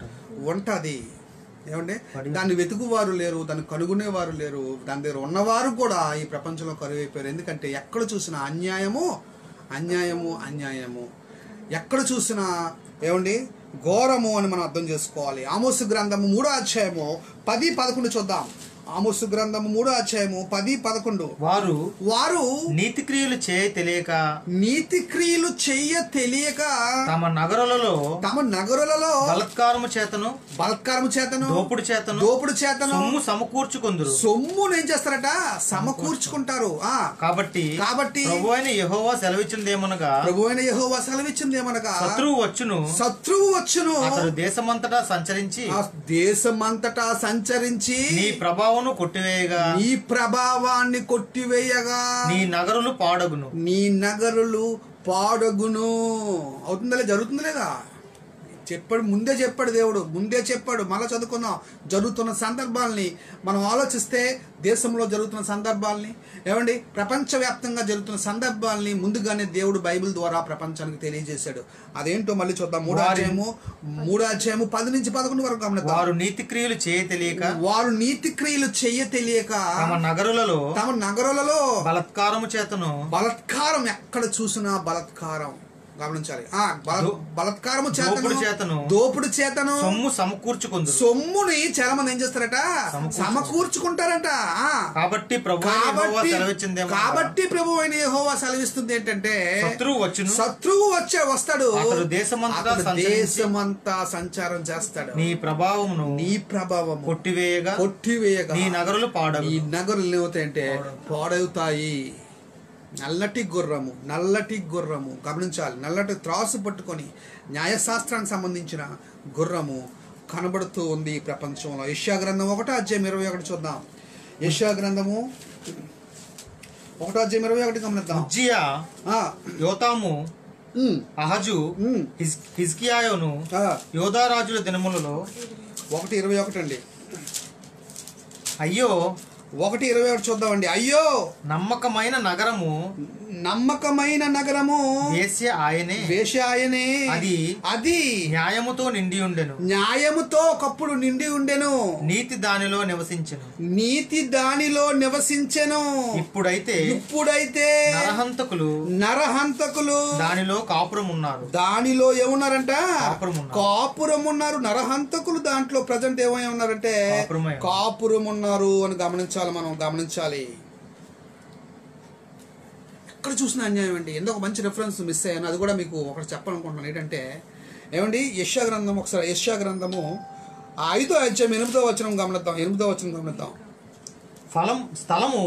ఉంటది ఏమండి పడి- దాన్ని వెతుకువారు లేరు దాన్ని కనుగొనేవారు లేరు దాని దగ్గర ఉన్నవారు కూడా ఈ ప్రపంచంలో కరువైపోయారు ఎందుకంటే ఎక్కడ చూసినా అన్యాయము అన్యాయము అన్యాయము ఎక్కడ చూసినా ఏమండి ఘోరము అని మనం అర్థం చేసుకోవాలి ఆమోసు గ్రంథము మూడో అధ్యాయము పది పదకొండు చూద్దాం ఆమోసు గ్రంథము మూడో అధ్యాయము పది పదకొండు వారు వారు నీతి క్రియలు చేయ తెలియక నీతి క్రియలు చెయ్య తెలియక తమ నగరులలో తమ నగరులలో బలత్కారము చేతను బలత్కారము చేతను దోపుడు చేతను దోపుడు చేతను సొమ్ము సమకూర్చుకొందురు సొమ్మును ఏం చేస్తారట సమకూర్చుకుంటారు ఆ కాబట్టి కాబట్టి ప్రభు అయిన యెహోవా సెలవిచ్చిందేమనగా ప్రభు అయిన యెహోవా సెలవిచ్చింది ఏమనగా శత్రువు వచ్చును శత్రువు వచ్చును అతడు దేశమంతటా సంచరించి ఆ దేశమంతటా సంచరించి నీ ప్రభావమును కొట్టివేయగా నీ ప్రభావాన్ని కొట్టివేయగా నీ నగరులు పాడగును నీ నగరులు పాడగును అవుతుందా జరుగుతుంది లేదా చెప్పాడు ముందే చెప్పాడు దేవుడు ముందే చెప్పాడు మళ్ళా చదువుకుందాం జరుగుతున్న సందర్భాల్ని మనం ఆలోచిస్తే దేశంలో జరుగుతున్న సందర్భాల్ని ఏమండి ప్రపంచవ్యాప్తంగా జరుగుతున్న సందర్భాల్ని ముందుగానే దేవుడు బైబిల్ ద్వారా ప్రపంచానికి తెలియజేశాడు అదేంటో మళ్ళీ చూద్దాం మూడో వారి- అధ్యాయము మూడో అధ్యాయము పది నుంచి పదకొండు వరకు గమనిద్దాం వారు నీతి క్రియలు చేయ తెలియక వారు నీతి క్రియలు చెయ్య తెలియక తమ నగరులలో తమ నగరాలలో బలత్కారము చేతను బలత్కారం ఎక్కడ చూసినా బలత్కారం గమనించాలి ఆ బల- దో- బలత్కారము దోపుడు చేతను. చేతను దోపుడు చేతను సొమ్ము సమకూర్చుకుందు సొమ్ముని చాలా మంది ఏం చేస్తారట సమకూర్చు- సమకూర్చుకుంటారట ఆ. కాబట్టి ప్రభు అయిన యెహోవా కాబట్టి సెలవిచ్చిందేమో కాబట్టి ప్రభు అయిన యెహోవా సెలవిస్తుంది ఏంటంటే శత్రువు వచ్చును శత్రువు వచ్చే వస్తాడు అతడు దేశమంతటా అతడు సంచరించి దేశమంతా సంచారం చేస్తాడు నీ ప్రభావమును నీ ప్రభావం కొట్టివేయగా కొట్టివేయగా నీ నగరులు పాడవు ఈ నగరులు ఏమవుతాయంటే పాడవుతాయి నల్లటి గుర్రము నల్లటి గుర్రము గమనించాలి నల్లటి త్రాసు పట్టుకొని న్యాయశాస్త్రానికి సంబంధించిన గుర్రము కనబడుతూ ఉంది ఈ ప్రపంచంలో యష్యా గ్రంథం ఒకటో అధ్యాయం ఇరవై ఒకటి చూద్దాం యష్యా గ్రంథము ఒకటో అధ్యాయం ఇరవై ఒకటి గమనిద్దాం ఉజ్జియా ఆ, యోతాము ఉమ్, అహజు ఉమ్, హిజ్- హిజ్కియాయోను ఆ, యోధారాజుల దినములలో ఒకటి ఇరవై ఒకటి అండి అయ్యో ఒకటి ఇరవై ఒకటి చూద్దామండి అయ్యో నమ్మకమైన నగరము నమ్మకమైన నగరము వేశ్య ఆయనే వేషాయనే అది అది న్యాయముతో నిండి ఉండెను న్యాయముతో ఒకప్పుడు నిండి ఉండెను నీతి దానిలో నివసించెను నీతి దానిలో నివసించెను ఇప్పుడైతే ఇప్పుడైతే నరహంతకులు నరహంతకులు దానిలో కాపురం ఉన్నారు దానిలో ఏమున్నారంట కాపురం ఉన్నారు. కాపురం ఉన్నారు నరహంతకులు దాంట్లో ప్రజెంట్ ఏమై ఉన్నారంటే కాపురమై ఉన్నారు. కాపురం ఉన్నారు అని గమనించాలి మనం గమనించాలి ఎక్కడ చూసిన అన్యాయం అండి ఎందుకు ఒక మంచి రెఫరెన్స్ మిస్ అయ్యాను అది కూడా మీకు ఒకటి చెప్పాలనుకుంటున్నాను ఏంటంటే ఏమండి యశా గ్రంథం ఒకసారి యశా గ్రంథము ఆ ఐదో అధ్యాయం ఎనిమిదో వచనం గమనిద్దాం ఎనిమిదో వచనం గమనిద్దాం ఫలం స్థలము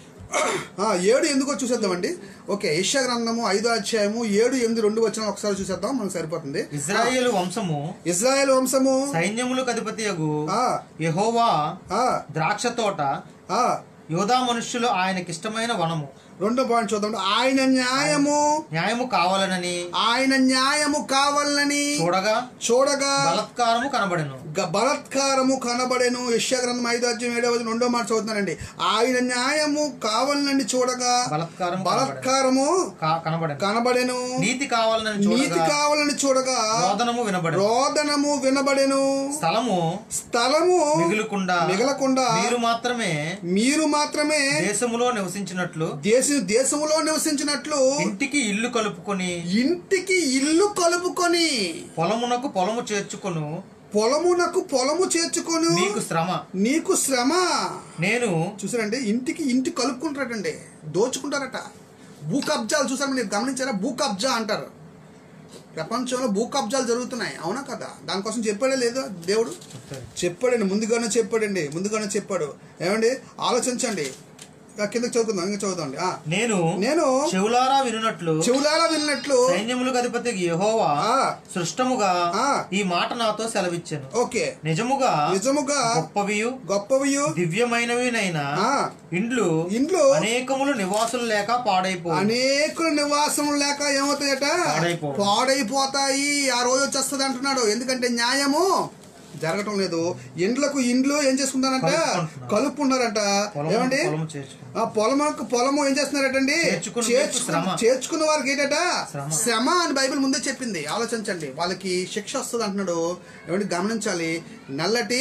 ఆ, ఏడు ఎందుకో చూసేద్దామండి ఓకే యశా గ్రంథము ఐదో అధ్యాయము ఏడు ఎనిమిది రెండు వచ్చిన ఒకసారి చూసేద్దాం మనకు సరిపోతుంది ఇజ్రాయేలు వంశము ఇజ్రాయెల్ వంశము సైన్యములకు అధిపతి ఆ, యెహోవా ఆ, ద్రాక్ష తోట ఆ. యోధా మనుష్యులు ఆయనకిష్టమైన వనము రెండో పాయింట్ చూద్దాం ఆయన న్యాయము న్యాయము కావాలనని ఆయన న్యాయము కావాలని చూడగా చూడగా బలత్కారము కనబడెను గ- బలత్కారము కనబడెను యశాగ్రంథం ఐదో అధ్యాయం ఏడవ వచనం రెండో మాట చదువుతున్నానండి ఆయన న్యాయము కావాలని చూడగా బలత్కారము బలత్కారము కా- కనబడెను కనబడెను నీతి కావాలని నీతి చూడగా కావాలని చూడగా రోదనము వినబడెను రోదనము వినబడెను స్థలము స్థలము మిగులుకుండా మిగలకుండా మీరు మాత్రమే మీరు మాత్రమే దేశములో నివసించినట్లు దేశ దేశములో నివసించినట్లు ఇంటికి ఇల్లు కలుపుకొని ఇంటికి ఇల్లు కలుపుకొని పొలమునకు పొలము చేర్చుకొను పొలమునకు పొలము చేర్చుకొని మీకు శ్రమ నీకు శ్రమ నేను చూసారండి ఇంటికి ఇంటి కలుపుకుంటారటండి దోచుకుంటారట భూ కబ్జాలు చూసారు మీరు గమనించారా భూ కబ్జా అంటారు ప్రపంచంలో భూ కబ్జాలు జరుగుతున్నాయి అవునా కదా దానికోసం చెప్పాడే లేదు దేవుడు చెప్పాడండి ముందుగానే చెప్పాడండి ముందుగానే చెప్పాడు ఏమండి ఆలోచించండి ఇక కిందకి చదువుకుందాం ఇంకా చదువుతాండి ఆ, నేను నేను చెవులారా వినున్నట్లు చెవులారా విన్నట్లు సైన్యములకు అధిపతి యెహోవా ఆ, సృష్టముగా ఆ. ఈ మాట నాతో సెలవిచ్చాను ఓకే నిజముగా నిజముగా గొప్పవియు గొప్పవియు దివ్యమైనవినైనా ఆ, ఇండ్లు ఇండ్లు అనేకములు నివాసులు లేక పాడైపో అనేకుల నివాసం లేక ఏమవుతాయట పాడైపోవు. పాడైపోతాయి ఆ రోజు వచ్చేస్తుంది అంటున్నాడు ఎందుకంటే న్యాయము జరగటం లేదు ఇండ్లకు ఇండ్లు ఏం చేసుకుంటారంట కలుపుకుంటున్నారు. కలుపుకున్నారంట ఏమండి పొలము చేర్చుకో ఆ పొలముకు పొలము ఏం చేస్తున్నారటండి చేర్చుకున్న చేర్చుకున్న శ్రమ. చేర్చుకున్న వారికి ఏంటట శ్రమ. శ్రమ అని బైబిల్ ముందే చెప్పింది ఆలోచించండి వాళ్ళకి శిక్ష వస్తుంది అంటున్నాడు ఏమండి గమనించాలి నల్లటి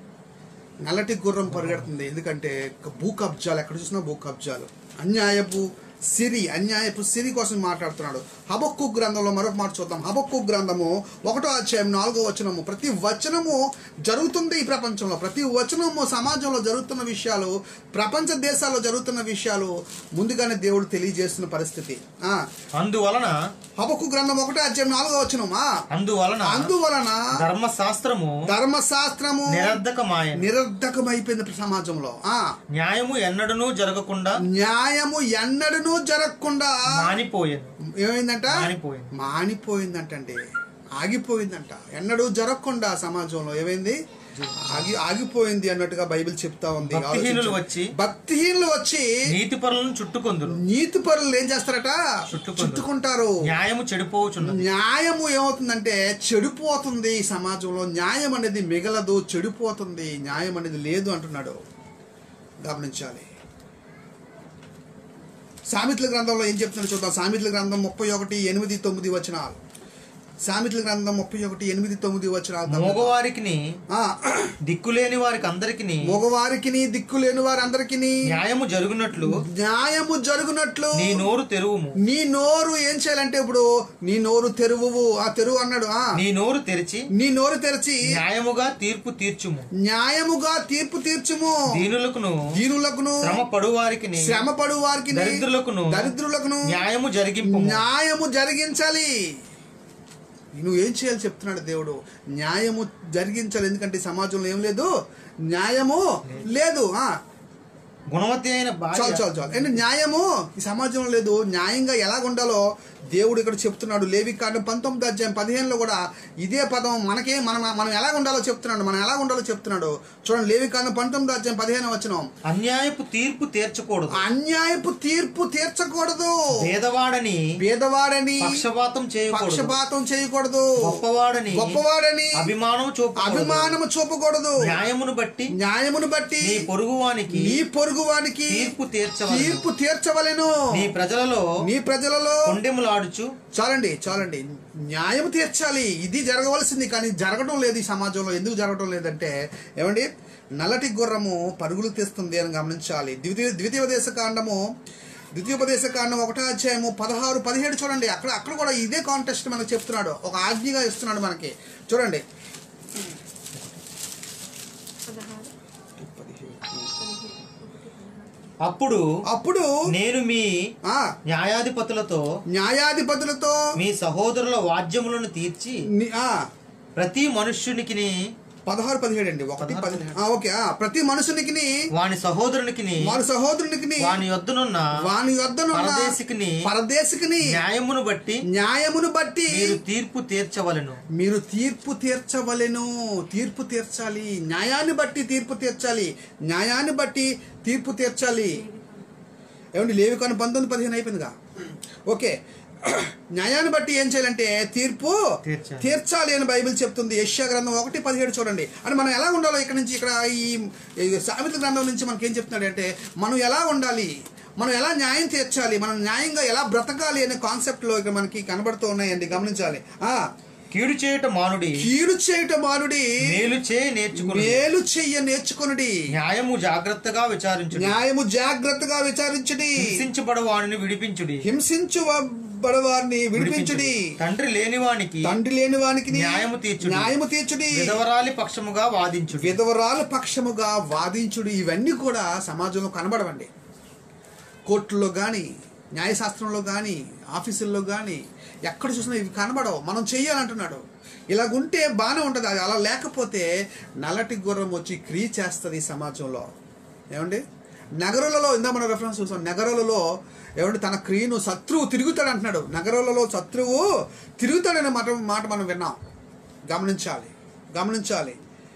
నల్లటి గుర్రం పరిగెడుతుంది ఎందుకంటే భూ కబ్జాలు ఎక్కడ చూసినా భూ కబ్జాలు అన్యాయపు సిరి అన్యాయపు సిరి కోసం మాట్లాడుతున్నాడు హబక్కు గ్రంథంలో మరొక మాట చూద్దాం హబక్కు గ్రంథము ఒకటో అధ్యాయం నాలుగో వచనము ప్రతి వచనము జరుగుతుంది ఈ ప్రపంచంలో ప్రతి వచనము సమాజంలో జరుగుతున్న విషయాలు ప్రపంచ దేశాల్లో జరుగుతున్న విషయాలు ముందుగానే దేవుడు తెలియజేస్తున్న పరిస్థితి ఆ అందువలన హబక్కు గ్రంథం ఒకటో అధ్యాయం నాలుగో వచనమా అందువలన అందువలన ధర్మశాస్త్రము ధర్మశాస్త్రము నిరర్ధకమాయను నిరర్ధకమైపోయింది ప్రపంచంలో ఆ న్యాయము ఎన్నడూనూ జరగకుండా న్యాయము ఎన్నడూ జరగకుండా మానిపోయాను ఏమైందంట మానిపోయింది. మానిపోయిందంటండి ఆగిపోయిందంట ఎన్నడూ జరగకుండా సమాజంలో ఏమైంది ఆగి ఆగిపోయింది అన్నట్టుగా బైబిల్ చెప్తా ఉంది భక్తిహీనులు ఆలోచించండి. వచ్చి భక్తిహీనులు వచ్చి నీతి పరులను చుట్టుకొందురు నీతి పరులు ఏం చేస్తారట చుట్టుకుంటారు. చుట్టుకుంటారు న్యాయము చెడిపోవచున్నది న్యాయము ఏమవుతుందంటే చెడిపోతుంది ఈ సమాజంలో న్యాయం అనేది మిగలదు చెడిపోతుంది న్యాయం అనేది లేదు అంటున్నాడు గమనించాలి సామెతల గ్రంథంలో ఏం చెప్తున్నాడు చూద్దాం సామెతల గ్రంథం ముప్పై ఒకటి ఎనిమిది తొమ్మిది వచనాలు సామెతల గ్రంథం ముప్పై ఒకటి ఎనిమిది తొమ్మిది వచనాలు గమనిద్దాం. మోగవారికి ఆ, దిక్కులేని వారికి అందరికి మగవారికి దిక్కు లేని వారందరికి న్యాయము జరుగునట్లు న్యాయము జరుగునట్లు నీ నోరు తెరువుము నీ నోరు ఏం చేయాలంటే ఇప్పుడు నీ నోరు తెరువు ఆ తెరువు అన్నాడు ఆ నీ నోరు తెరిచి నీ నోరు తెరిచి న్యాయముగా తీర్పు తీర్చుము న్యాయముగా తీర్పు తీర్చుము దీనులకును దీనులకును శ్రమ పడు వారికి శ్రమపడు వారికి దరిద్రులకును దరిద్రులకును న్యాయము జరిగింపు న్యాయము జరిగించాలి నువ్వు ఏం చేయాలి చెప్తున్నాడు దేవుడు న్యాయము జరిగించాలి ఎందుకంటే ఈ సమాజంలో ఏం లేదు న్యాయము లేదు ఆ గుణవతి అయిన భార్య చాలు చాలు చాలు అంటే న్యాయము ఈ సమాజంలో లేదు న్యాయంగా ఎలా ఉండాలో దేవుడు ఇక్కడ చెప్తున్నాడు లేవి కాండం పంతొమ్మిది అధ్యాయం పదిహేనులో కూడా ఇదే పదం మనకే మనం మనం ఎలా ఉండాలో చెప్తున్నాడు మనం ఎలా ఉండాలో చెప్తున్నాడు చూడండి లేవి కాండం పంతొమ్మిది అధ్యాయం పదిహేను వచ్చిన అన్యాయపు తీర్పు తీర్చకూడదు అన్యాయపు తీర్పు తీర్చకూడదు పేదవాడని పేదవాడని పక్షపాతం చేయకూడదు పక్షపాతం చేయకూడదు గొప్పవాడని గొప్పవాడని అభిమానం చూపు అభిమానము చూపకూడదు న్యాయమును బట్టి న్యాయమును బట్టి నీ పొరుగువానికి నీ పొరుగువానికి తీర్పు తీర్చవలెను తీర్పు తీర్చవలెను నీ ప్రజలలో నీ ప్రజలలో కొండెములాడుచు చాలండి చాలండి న్యాయం తీర్చాలి ఇది జరగవలసింది కానీ జరగడం లేదు ఈ సమాజంలో ఎందుకు జరగడం లేదంటే ఏమండి నల్లటి గుర్రము పరుగులు తీస్తుంది అని గమనించాలి ద్వితీయ ద్వితీయోపదేశ కాండము ద్వితీయోపదేశ కాండం ఒకటో అధ్యాయము పదహారు పదిహేడు చూడండి అక్కడ అక్కడ కూడా ఇదే కాంటెస్ట్ మనకు చెప్తున్నాడు ఒక ఆజ్ఞగా ఇస్తున్నాడు మనకి చూడండి అప్పుడు అప్పుడు నేను మీ ఆ న్యాయాధిపతులతో న్యాయాధిపతులతో మీ సహోదరుల వాద్యములను తీర్చి ని- ఆ, ప్రతి మనుష్యునికి పదహారు పదిహేడు అండి ఒకటి పదహారు, పది పదిహేడు. ఆ, ఓకే ఆ, ప్రతి మనుషునికి వాని సహోదరునికి వారి సహోదరునికి వాని యొద్దనున్న వాని యొద్దను పరదేశికిని పరదేశికిని న్యాయమును బట్టి న్యాయమును బట్టి మీరు తీర్పు తీర్చవలెను మీరు తీర్పు తీర్చవలెను తీర్పు తీర్చాలి న్యాయాన్ని బట్టి తీర్పు తీర్చాలి న్యాయాన్ని బట్టి తీర్పు తీర్చాలి ఏమండి లేవి కానీ పంతొమ్మిది పదిహేను అయిపోయిందిగా ఓకే న్యాయాన్ని బట్టి ఏం చేయాలంటే తీర్పు తీర్చాలి. తీర్చాలి అని బైబిల్ చెప్తుంది యశ్యా గ్రంథం ఒకటి పదిహేడు చూడండి అంటే మనం ఎలా ఉండాలో ఇక్కడ నుంచి ఇక్కడ ఈ ఈ సామెత గ్రంథం నుంచి మనకి ఏం చెప్తున్నాడు అంటే మనం ఎలా ఉండాలి మనం ఎలా న్యాయం తీర్చాలి మనం న్యాయంగా ఎలా బ్రతకాలి అనే కాన్సెప్ట్లో ఇక్కడ మనకి కనబడుతూ ఉన్నాయండి గమనించాలి ఆ కీడు చేయుట మానుడి కీడు చేయుట మానుడి మేలు చేయి నేర్చుకుని మేలు చెయ్య నేర్చుకొనుడి న్యాయము జాగ్రత్తగా విచారించుడి న్యాయము జాగ్రత్తగా విచారించుడి హింసించబడు వాడిని విడిపించుడి హింసించు బడవారిని విడిపించుడి తండ్రి లేని వానికి తండ్రి లేని వానికి న్యాయము తీర్చుడి. న్యాయము తీర్చుడి విధవరాలి పక్షముగా వాదించుడి విధవరాల పక్షముగా వాదించుడు ఇవన్నీ కూడా సమాజంలో కనబడవండి కోర్టుల్లో కానీ న్యాయశాస్త్రంలో కానీ ఆఫీసుల్లో కానీ ఎక్కడ చూసినా ఇవి కనబడవు మనం చెయ్యాలంటున్నాడు ఇలాగుంటే బాగానే ఉంటుంది అది అలా లేకపోతే నల్లటి గుర్రం వచ్చి క్రియ చేస్తుంది ఈ సమాజంలో ఏమండి నగరాలలో ఇందా మనం రెఫరెన్స్ చూసాం నగరాలలో ఏమంటే తన క్రియను శత్రువు తిరుగుతాడు అంటున్నాడు నగరాలలో శత్రువు తిరుగుతాడనే మాట మాట మనం విన్నాం గమనించాలి గమనించాలి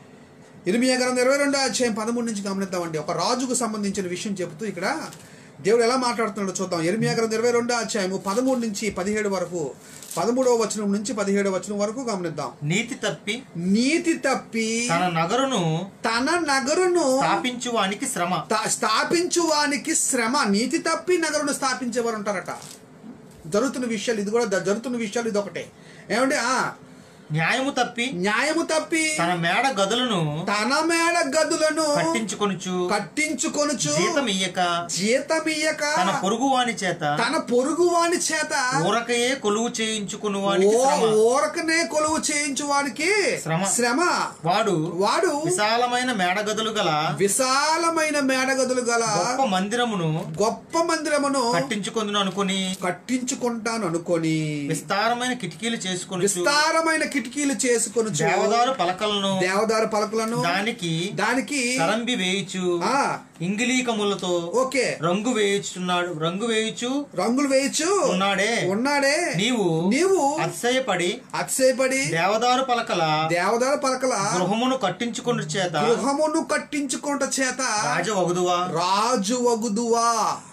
ఇరిమియా గ్రంథం ఇరవై రెండో అధ్యాయం పదమూడు నుంచి గమనిద్దామండి ఒక రాజుకు సంబంధించిన విషయం చెబుతూ ఇక్కడ దేవుడు ఎలా మాట్లాడుతున్నాడో చూద్దాం ఇరిమియా గ్రంథం ఇరవై రెండో అధ్యాయము పదమూడు నుంచి పదిహేడు వరకు పదమూడవ వచనం నుంచి పదిహేడవ వచనం వరకు గమనిద్దాం నీతి తప్పి నీతి తప్పి తన నగరును తన నగరును స్థాపించు వానికి శ్రమ తా- స్థాపించు వానికి శ్రమ నీతి తప్పి నగరును స్థాపించేవారు ఉంటారట జరుగుతున్న విషయాలు ఇది కూడా ద- జరుగుతున్న విషయాలు ఇది ఒకటే ఏమంటే ఆ న్యాయము తప్పి న్యాయము తప్పి తన మేడ గదులను తన మేడ గదులను కట్టించుకొనుచు కట్టించుకొనుచు జీతం ఇయ్యక జీతమియ్యక తన పొరుగు వాని చేత తన పొరుగు వాని చేత ఊరకయే కొలువు చేయించుకుని వానికి ఓ- శ్రమ ఊరకనే కొలువు చేయించు వానికి శ్రమ. శ్రమ వాడు వాడు విశాలమైన మేడ గదులు గల విశాలమైన మేడ గదులు గల గొప్ప మందిరమును గొప్ప మందిరమును కట్టించుకుందును అనుకుని కట్టించుకుంటాను అనుకొని విస్తారమైన కిటికీలు చేసుకుని విస్తారమైన కిటికీలు చేసుకొని దేవదారు పలకలను దేవదారు పలకలను దానికి దానికి కరంబి వేయిచు ఆ ఇంగిలీకములతో ఓకే రంగు వేయుచున్నాడు రంగు వేయుచు రంగులు వేయచ్చు ఉన్నాడే ఉన్నాడే నీవు నీవు అతిశయపడి అతిశయపడి దేవదారు పలకల దేవదారు పలకల గృహమును కట్టించుకుని చేత గృహమును కట్టించుకుంట చేత రాజ వగుదువా రాజు వగుదువా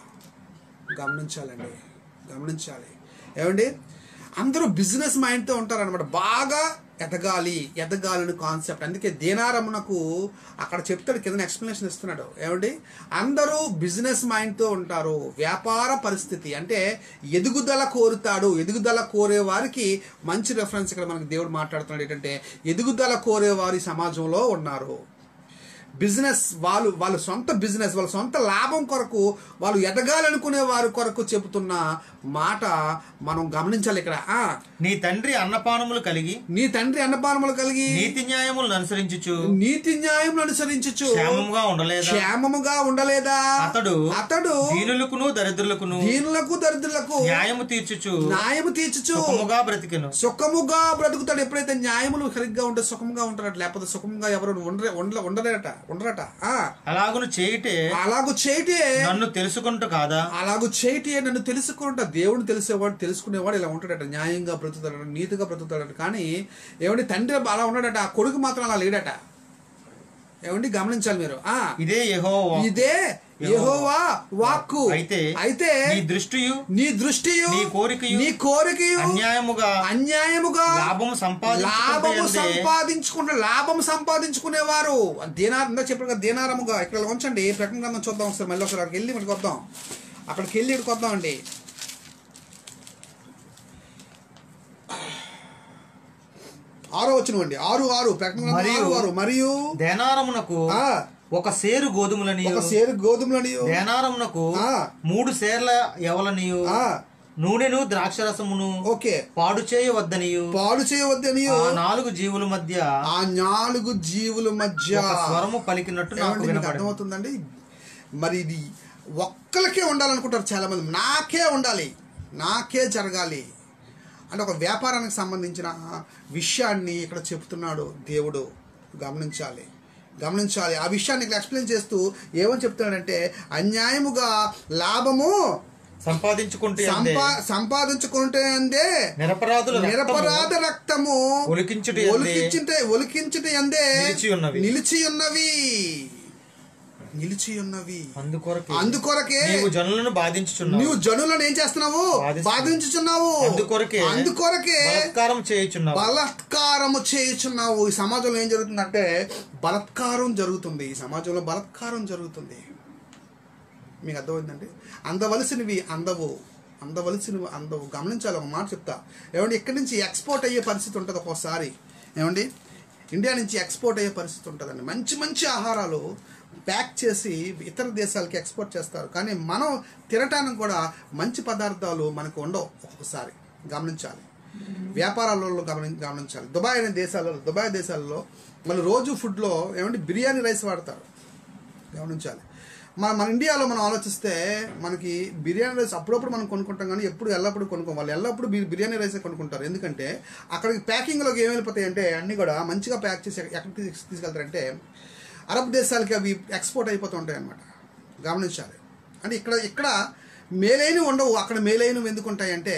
గమనించాలండి గమనించాలి ఏమండి అందరూ బిజినెస్ మైండ్తో ఉంటారు అనమాట బాగా ఎదగాలి ఎదగాలని కాన్సెప్ట్ అందుకే దీనారమునకు అక్కడ చెప్తాడు కింద ఎక్స్ప్లెనేషన్ ఇస్తున్నాడు ఏమండి అందరూ బిజినెస్ మైండ్తో ఉంటారు వ్యాపార పరిస్థితి అంటే ఎదుగుదల కోరుతాడు ఎదుగుదల కోరే వారికి మంచి రెఫరెన్స్ ఇక్కడ మనకి దేవుడు మాట్లాడుతున్నాడు ఏంటంటే ఎదుగుదల కోరే వారి సమాజంలో ఉన్నారు బిజినెస్ వాళ్ళు వాళ్ళ సొంత బిజినెస్ వాళ్ళ సొంత లాభం కొరకు వాళ్ళు ఎదగాలనుకునే వారి కొరకు చెబుతున్న మాట మనం గమనించాలి ఇక్కడ ఆ నీ తండ్రి అన్నపానములు కలిగి నీ తండ్రి అన్నపానములు కలిగి నీతి న్యాయములను అనుసరించుచు నీతి న్యాయం అనుసరించచ్చు క్షేమముగా ఉండలేదా క్షేమముగా ఉండలేదా అతడు అతడు దీనులకును దరిద్రులకును దీనులకు దరిద్రులకు న్యాయము తీర్చుచు న్యాయము తీర్చుచు సుఖముగా బ్రతికెను సుఖముగా బ్రతుకుతాడు ఎప్పుడైతే న్యాయములు సరిగ్గా ఉంటే సుఖముగా ఉంటారట లేకపోతే సుఖముగా ఎవరు ఉండరే ఉండ ఉండలేరట ఉండరట ఆ, అలాగును చేయుటే అలాగు చేయటే నన్ను తెలుసుకుంటూ కాదా అలాగు చేయటే నన్ను తెలుసుకుంటా దేవుడిని తెలిసేవాడు తెలుసుకునేవాడు ఇలా ఉంటాడట న్యాయంగా బ్రతుకుతాడట నీతిగా బ్రతుకుతాడట కానీ ఏమండి తండ్రి అలా ఉన్నాడట ఆ కొడుకు మాత్రం అలా లేడట ఏమండి గమనించాలి మీరు ఆ ఇదే యెహో ఇదే యెహోవా వాక్కు అయితే అయితే నీ దృష్టియు నీ దృష్టియు నీ కోరికయు నీ కోరికయు అన్యాయముగా అన్యాయముగా లాభము లాభము సంపాదించుకుంటే సంపాదించుకుంటే లాభం సంపాదించుకునేవారు దీనార్ ఇందా చెప్పారు కదా దీనారముగా ఇక్కడ ఉంచండి ప్రకటన గ్రంథం చూద్దాం ఒకసారి మళ్ళీ ఒకసారి అక్కడికి వెళ్ళి మనకి వద్దాం అక్కడికి వెళ్ళి ఇక్కడికి వద్దాం అండి ఆరో వచ్చిన అండి ఆరు ఆరు ప్రకటన గ్రంథం మరియు- ఆరు ఆరు మరియు దేనారమునకు ఆ, ఒక సేరు గోధుమలని ఒక సేరు గోధుమలనియు దేనారమునకు ఆ. మూడు సేర్ల ఎవలనియు ఆ, నూనెను ద్రాక్షరసమును ఓకే పాడు చేయవద్దనియు పాడు చేయవద్దనియు ఆ నాలుగు జీవుల మధ్య ఆ నాలుగు జీవుల మధ్య ఒక స్వరము పలికినట్టు నాకు ఏమండి మీకు వినపడింది అర్థమవుతుందండి మరి ఇది ఒక్కరికే ఉండాలనుకుంటారు చాలా మంది నాకే ఉండాలి నాకే జరగాలి అంటే ఒక వ్యాపారానికి సంబంధించిన విషయాన్ని ఇక్కడ చెప్తున్నాడు దేవుడు గమనించాలి గమనించాలి ఆ విషయాన్ని ఇక్కడ ఎక్స్ప్లెయిన్ చేస్తూ ఏమని చెప్తున్నాడంటే అన్యాయముగా లాభము సంపాదించుకుంటే అందే సంపా సంపాదించుకుంటే అందే నిరపరాధుల రక్తము నిరపరాధ రక్తము ఒలికించుట యందే ఒలికించుట ఒలికించుట ఎందే నిలిచి ఉన్నవి. నిలిచి ఉన్నవి నిలిచి ఉన్నవి అందుకొరకే అందుకొరకే నీవు జనులను బాధించుచున్నావు నీవు జనులను ఏం చేస్తున్నావు బాధిస్తున్నావు. బాధించుచున్నావు అందుకొరకే అందుకొరకే బలాత్కారం చేయుచున్నావు బలత్కారము చేయుచున్నావు ఈ సమాజంలో ఏం జరుగుతుందంటే బలత్కారం జరుగుతుంది ఈ సమాజంలో బలత్కారం జరుగుతుంది మీకు అర్థమైందండి అందవలసినవి అందవు అందవలసినవి అందవు గమనించాలి ఒక మాట చెప్తా ఏమండి ఇక్కడి నుంచి ఎక్స్పోర్ట్ అయ్యే పరిస్థితి ఉంటుంది ఒక్కోసారి ఏమండి ఇండియా నుంచి ఎక్స్పోర్ట్ అయ్యే పరిస్థితి ఉంటుందండి మంచి మంచి ఆహారాలు ప్యాక్ చేసి ఇతర దేశాలకి ఎక్స్పోర్ట్ చేస్తారు కానీ మనం తినటానికి కూడా మంచి పదార్థాలు మనకు ఉండవు ఒక్కొక్కసారి గమనించాలి వ్యాపారాలలో గమని గమనించాలి దుబాయ్ అనే దేశాలలో దుబాయ్ దేశాలలో మళ్ళీ రోజు ఫుడ్లో ఏమంటే బిర్యానీ రైస్ వాడతారు గమనించాలి మన మన ఇండియాలో మనం ఆలోచిస్తే మనకి బిర్యానీ రైస్ అప్పుడప్పుడు మనం కొనుక్కుంటాం కానీ ఎప్పుడు ఎల్లప్పుడు కొనుక్కోం వాళ్ళు ఎల్లప్పుడు బి- బిర్యానీ రైస్ కొనుక్కుంటారు ఎందుకంటే అక్కడికి ప్యాకింగ్లోకి ఏమి వెళ్ళిపోతాయి అంటే అన్నీ కూడా మంచిగా ప్యాక్ చేసి ఎక్కడికి తీసు- తీసుకెళ్తారంటే అరబ్ దేశాలకి అవి ఎక్స్పోర్ట్ అయిపోతూ ఉంటాయి అన్నమాట గమనించాలి అంటే ఇక్కడ ఇక్కడ మేలైనవి ఉండవు అక్కడ మేలైనవి ఎందుకు ఉంటాయంటే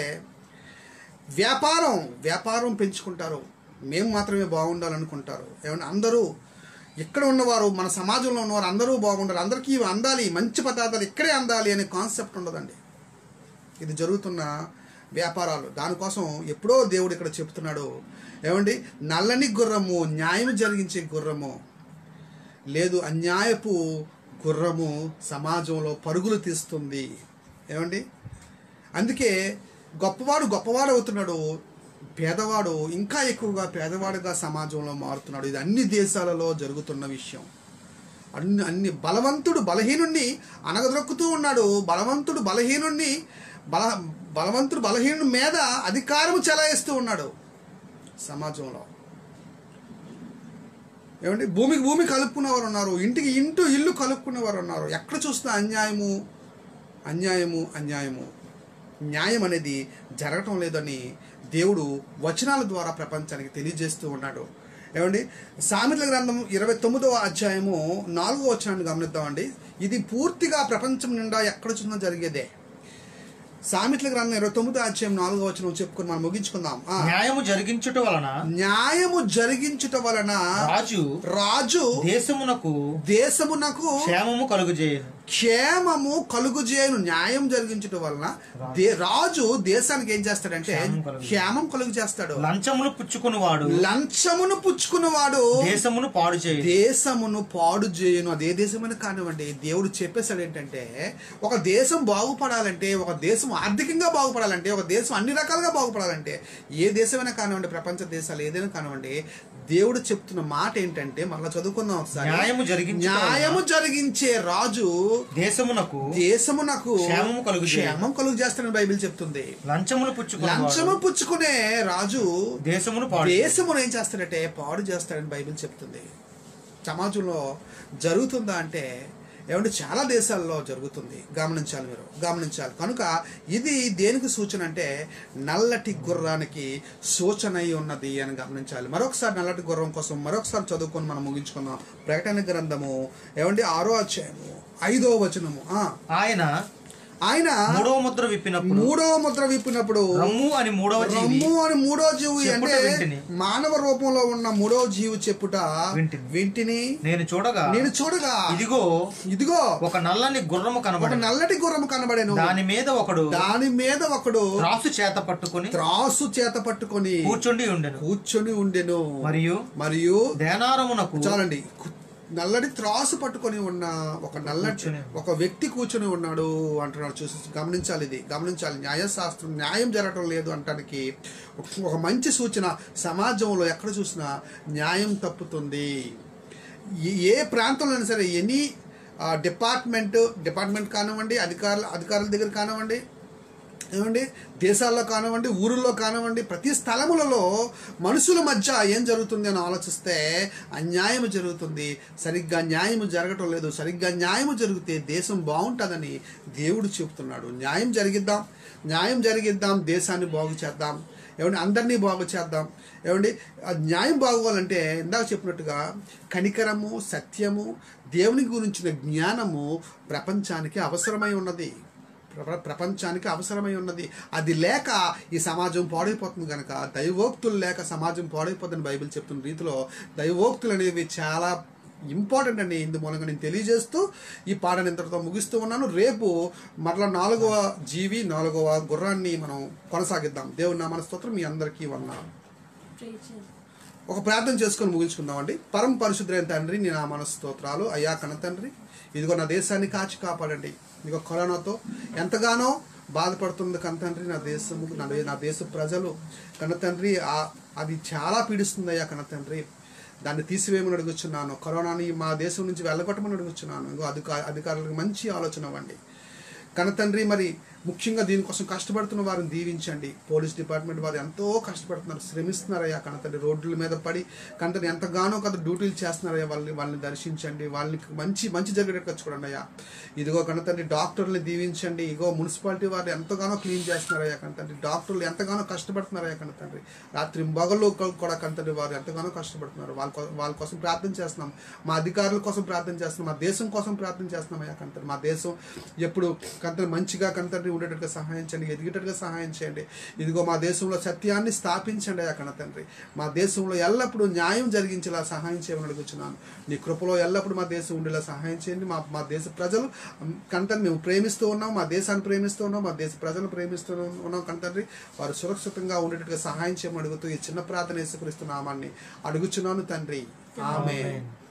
వ్యాపారం వ్యాపారం పెంచుకుంటారు మేము మాత్రమే బాగుండాలనుకుంటారు ఏమన్నా అందరూ ఇక్కడ ఉన్నవారు మన సమాజంలో ఉన్నవారు అందరూ బాగుండాలి అందరికీ ఇవి అందాలి మంచి పదార్థాలు ఇక్కడే అందాలి అనే కాన్సెప్ట్ ఉండదండి ఇది జరుగుతున్న వ్యాపారాలు దానికోసం ఎప్పుడో దేవుడు ఇక్కడ చెప్తున్నాడు ఏమండి నల్లని గుర్రము న్యాయం జరిగించే గుర్రము లేదు అన్యాయపు గుర్రము సమాజంలో పరుగులు తీస్తుంది ఏమండి అందుకే గొప్పవాడు గొప్పవాడు అవుతున్నాడు పేదవాడు ఇంకా ఎక్కువగా పేదవాడుగా సమాజంలో మారుతున్నాడు ఇది అన్ని దేశాలలో జరుగుతున్న విషయం అన్ని అన్ని బలవంతుడు బలహీనుణ్ణి అనగదొక్కుతూ ఉన్నాడు బలవంతుడు బలహీనుణ్ణి బల బలవంతుడు బలహీనుడి మీద అధికారము చెలాయిస్తూ ఉన్నాడు సమాజంలో ఏమండి భూమికి భూమి కలుపుకునేవారు ఉన్నారు ఇంటికి ఇంటూ ఇల్లు కలుపుకునేవారు ఉన్నారు ఎక్కడ చూసినా అన్యాయము అన్యాయము అన్యాయము న్యాయం అనేది జరగటం లేదని దేవుడు వచనాల ద్వారా ప్రపంచానికి తెలియజేస్తూ ఉన్నాడు ఏమండి సామెతల గ్రంథం ఇరవై తొమ్మిదవ అధ్యాయము నాలుగో వచనాన్ని గమనిద్దామండి ఇది పూర్తిగా ప్రపంచం నిండా ఎక్కడ చూసినా జరిగేదే సామెతల గ్రంథం ఇరవై తొమ్మిదో అధ్యాయం నాలుగో వచనం చెప్పుకొని మనం ముగించుకుందాం ఆ, న్యాయము జరిగించుట వలన న్యాయము జరిగించుట వలన రాజు రాజు దేశమునకు దేశమునకు క్షేమము కలుగుజేయను క్షేమము కలుగుజేయను న్యాయం జరిగించడం వలన దే- రాజు దేశానికి ఏం చేస్తాడంటే క్షేమం కలుగు- క్షేమం కలుగు చేస్తాడు లంచమును పుచ్చుకునివాడు లంచమును పుచ్చుకున్నవాడు దేశమును పాడు చేయు దేశమును పాడు చేయను అదే దేశమైన కానివ్వండి దేవుడు చెప్పేశాడు ఏంటంటే ఒక దేశం బాగుపడాలంటే ఒక దేశం ఆర్థికంగా బాగుపడాలంటే ఒక దేశం అన్ని రకాలుగా బాగుపడాలంటే ఏ దేశమైనా కానివ్వండి ప్రపంచ దేశాలు ఏదైనా కానివ్వండి దేవుడు చెప్తున్న మాట ఏంటంటే మళ్ళీ చదువుకుందాం ఒకసారి న్యాయము జరిగించుట న్యాయము జరిగించే రాజు దేశమునకు దేశమునకు క్షేమము కలుగు చేయును. క్షేమం కలుగు చేస్తానని బైబిల్ చెప్తుంది లంచమును పుచ్చుకుని లంచము పుచ్చుకునే రాజు దేశమును పాడు చేయు. దేశమును ఏం చేస్తాడంటే పాడు చేస్తాడని బైబిల్ చెప్తుంది సమాజంలో జరుగుతుందా అంటే ఏమంటే చాలా దేశాల్లో జరుగుతుంది గమనించాలి మీరు గమనించాలి కనుక ఇది దేనికి సూచన అంటే నల్లటి గుర్రానికి సూచన అయి ఉన్నది అని గమనించాలి మరొకసారి నల్లటి గుర్రం కోసం మరొకసారి చదువుకొని మనం ముగించుకుందాం ప్రకటన గ్రంథము ఏమంటే ఆరో అధ్యాయము ఐదో వచనము ఆ, ఆయన ఆయన మూడవ ముద్ర విప్పినప్పుడు మూడో ముద్ర విప్పినప్పుడు రమ్ము అని మూడవ జీవి రమ్ము అని మూడో జీవి చెప్పుట అంటే వింటిని. మానవ రూపంలో ఉన్న మూడో జీవి చెప్పుట వింటిని. వింటిని నేను చూడగా నేను చూడగా ఇదిగో ఇదిగో ఒక నల్లని గుర్రము ఒక కనబడి నల్లటి గుర్రం కనబడేను దాని మీద ఒకడు దాని మీద ఒకడు త్రాసు చేత పట్టుకొని త్రాసు చేత పట్టుకొని కూర్చుండి ఉండెను కూర్చొని ఉండెను మరియు మరియు దేనారమునకు చాలండి కు- నల్లటి త్రాసు పట్టుకొని ఉన్న ఒక నల్లటి కూర్చొని. ఒక వ్యక్తి కూర్చొని ఉన్నాడు అంటున్నాడు చూసి గమనించాలి ఇది గమనించాలి న్యాయశాస్త్రం న్యాయం జరగటం లేదు అంటానికి ఒక- ఒక మంచి సూచన సమాజంలో ఎక్కడ చూసినా న్యాయం తప్పుతుంది ఏ- ఏ ప్రాంతంలో అయినా సరే ఎనీ డిపార్ట్మెంట్ డిపార్ట్మెంట్ కానివ్వండి అధికారుల అధికారుల దగ్గర కానివ్వండి ఏమండి దేశాల్లో కానివ్వండి ఊరుల్లో కానివ్వండి ప్రతి స్థలములలో మనుషుల మధ్య ఏం జరుగుతుంది అని ఆలోచిస్తే అన్యాయం జరుగుతుంది సరిగ్గా న్యాయం జరగటం లేదు సరిగ్గా న్యాయం జరిగితే దేశం బాగుంటుందని దేవుడు చెబుతున్నాడు న్యాయం జరిగిద్దాం న్యాయం జరిగిద్దాం దేశాన్ని బాగు చేద్దాం ఏమండి అందరినీ బాగు చేద్దాం ఏమండి ఆ న్యాయం బాగోవాలంటే ఇందాక చెప్పినట్టుగా కనికరము సత్యము దేవుని గురించిన జ్ఞానము ప్రపంచానికి అవసరమై ఉన్నది ప్ర- ప్రపంచానికి అవసరమై ఉన్నది అది లేక ఈ సమాజం పాడైపోతుంది కనుక దైవోక్తులు లేక సమాజం పాడైపోతుందని బైబిల్ చెప్తున్న రీతిలో దైవోక్తులు అనేవి చాలా ఇంపార్టెంట్ అని ఇందు మూలంగా నేను తెలియజేస్తూ ఈ పాటను ఇంతటితో ముగిస్తూ ఉన్నాను రేపు మరలా నాలుగవ జీవి నాలుగవ గుర్రాన్ని మనం కొనసాగిద్దాం దేవుని నామన స్తోత్రం మీ అందరికీ వన్నాను ఒక ప్రార్థన చేసుకొని ముగించుకుందామండి పరమ పరిశుద్ధమైన తండ్రి నీ నా మన స్తోత్రాలు అయ్యా కన్న తండ్రి ఇదిగో నా దేశాన్ని కాచి కాపాడండి ఇదిగో కరోనాతో ఎంతగానో బాధపడుతుంది కన్న తండ్రి నా దేశము నా దే- నా దేశ ప్రజలు కన్న తండ్రి ఆ- అది చాలా పీడిస్తుంది అయ్యా కన్న తండ్రి దాన్ని తీసివేయమని అడుగుచున్నాను కరోనాని మా దేశం నుంచి వెళ్ళగొట్టమని అడుగుచున్నాను ఇంకో అధికా అధికారులకు మంచి ఆలోచన ఇవ్వండి కన్న తండ్రి మరి ముఖ్యంగా దీనికోసం కష్టపడుతున్న వారిని దీవించండి పోలీస్ డిపార్ట్మెంట్ వారు ఎంతో కష్టపడుతున్నారు శ్రమిస్తున్నారయ్యా కన్న తండ్రి రోడ్ల మీద పడి కన్న తండ్రి ఎంతగానో కదా డ్యూటీలు చేస్తున్నారయ్యా వాళ్ళని వాళ్ళని దర్శించండి వాళ్ళని మంచి మంచి జరిగేటట్టు చూడండి అయ్యా ఇదిగో కన్న తండ్రి డాక్టర్ని దీవించండి ఇగో మున్సిపాలిటీ వారు ఎంతగానో క్లీన్ చేస్తున్నారయ్యా కన్న తండ్రి డాక్టర్లు ఎంతగానో కష్టపడుతున్నారయ్యా కన్న తండ్రి రాత్రి మొగలు కూడా కన్న తండ్రి వారు ఎంతగానో కష్టపడుతున్నారు వాళ్ళ కో- వాళ్ళ కోసం ప్రార్థన చేస్తున్నాం మా అధికారుల కోసం ప్రార్థన చేస్తున్నాం మా దేశం కోసం ప్రార్థన చేస్తున్నాం అయ్యా కంతరి మా దేశం ఎప్పుడు కంతరి మంచిగా కంతరి ఉండేటట్టుగా సహాయం చేయండి ఎదిగేటట్టుగా సహాయం చేయండి ఇదిగో మా దేశంలో సత్యాన్ని స్థాపించండి అయ్యా కన్న తండ్రి మా దేశంలో ఎల్లప్పుడూ న్యాయం జరిగించేలా సహాయం చేయమని అడుగుతున్నాను నీ కృపలో ఎల్లప్పుడూ మా దేశం ఉండేలా సహాయం చేయండి మా మా దేశ ప్రజలు కంతని మేము ప్రేమిస్తూ ఉన్నాం మా దేశాన్ని ప్రేమిస్తూ ఉన్నాం మా దేశ ప్రజలను ప్రేమిస్తూ ఉన్నాం కంతండ్రి వారు సురక్షితంగా ఉండేటట్టుగా సహాయం చేయమని అడుగుతూ ఈ చిన్న ప్రార్థన యేసుక్రీస్తు నామాన్ని అడుగుచున్నాను తండ్రి ఆమె ఆమేన్.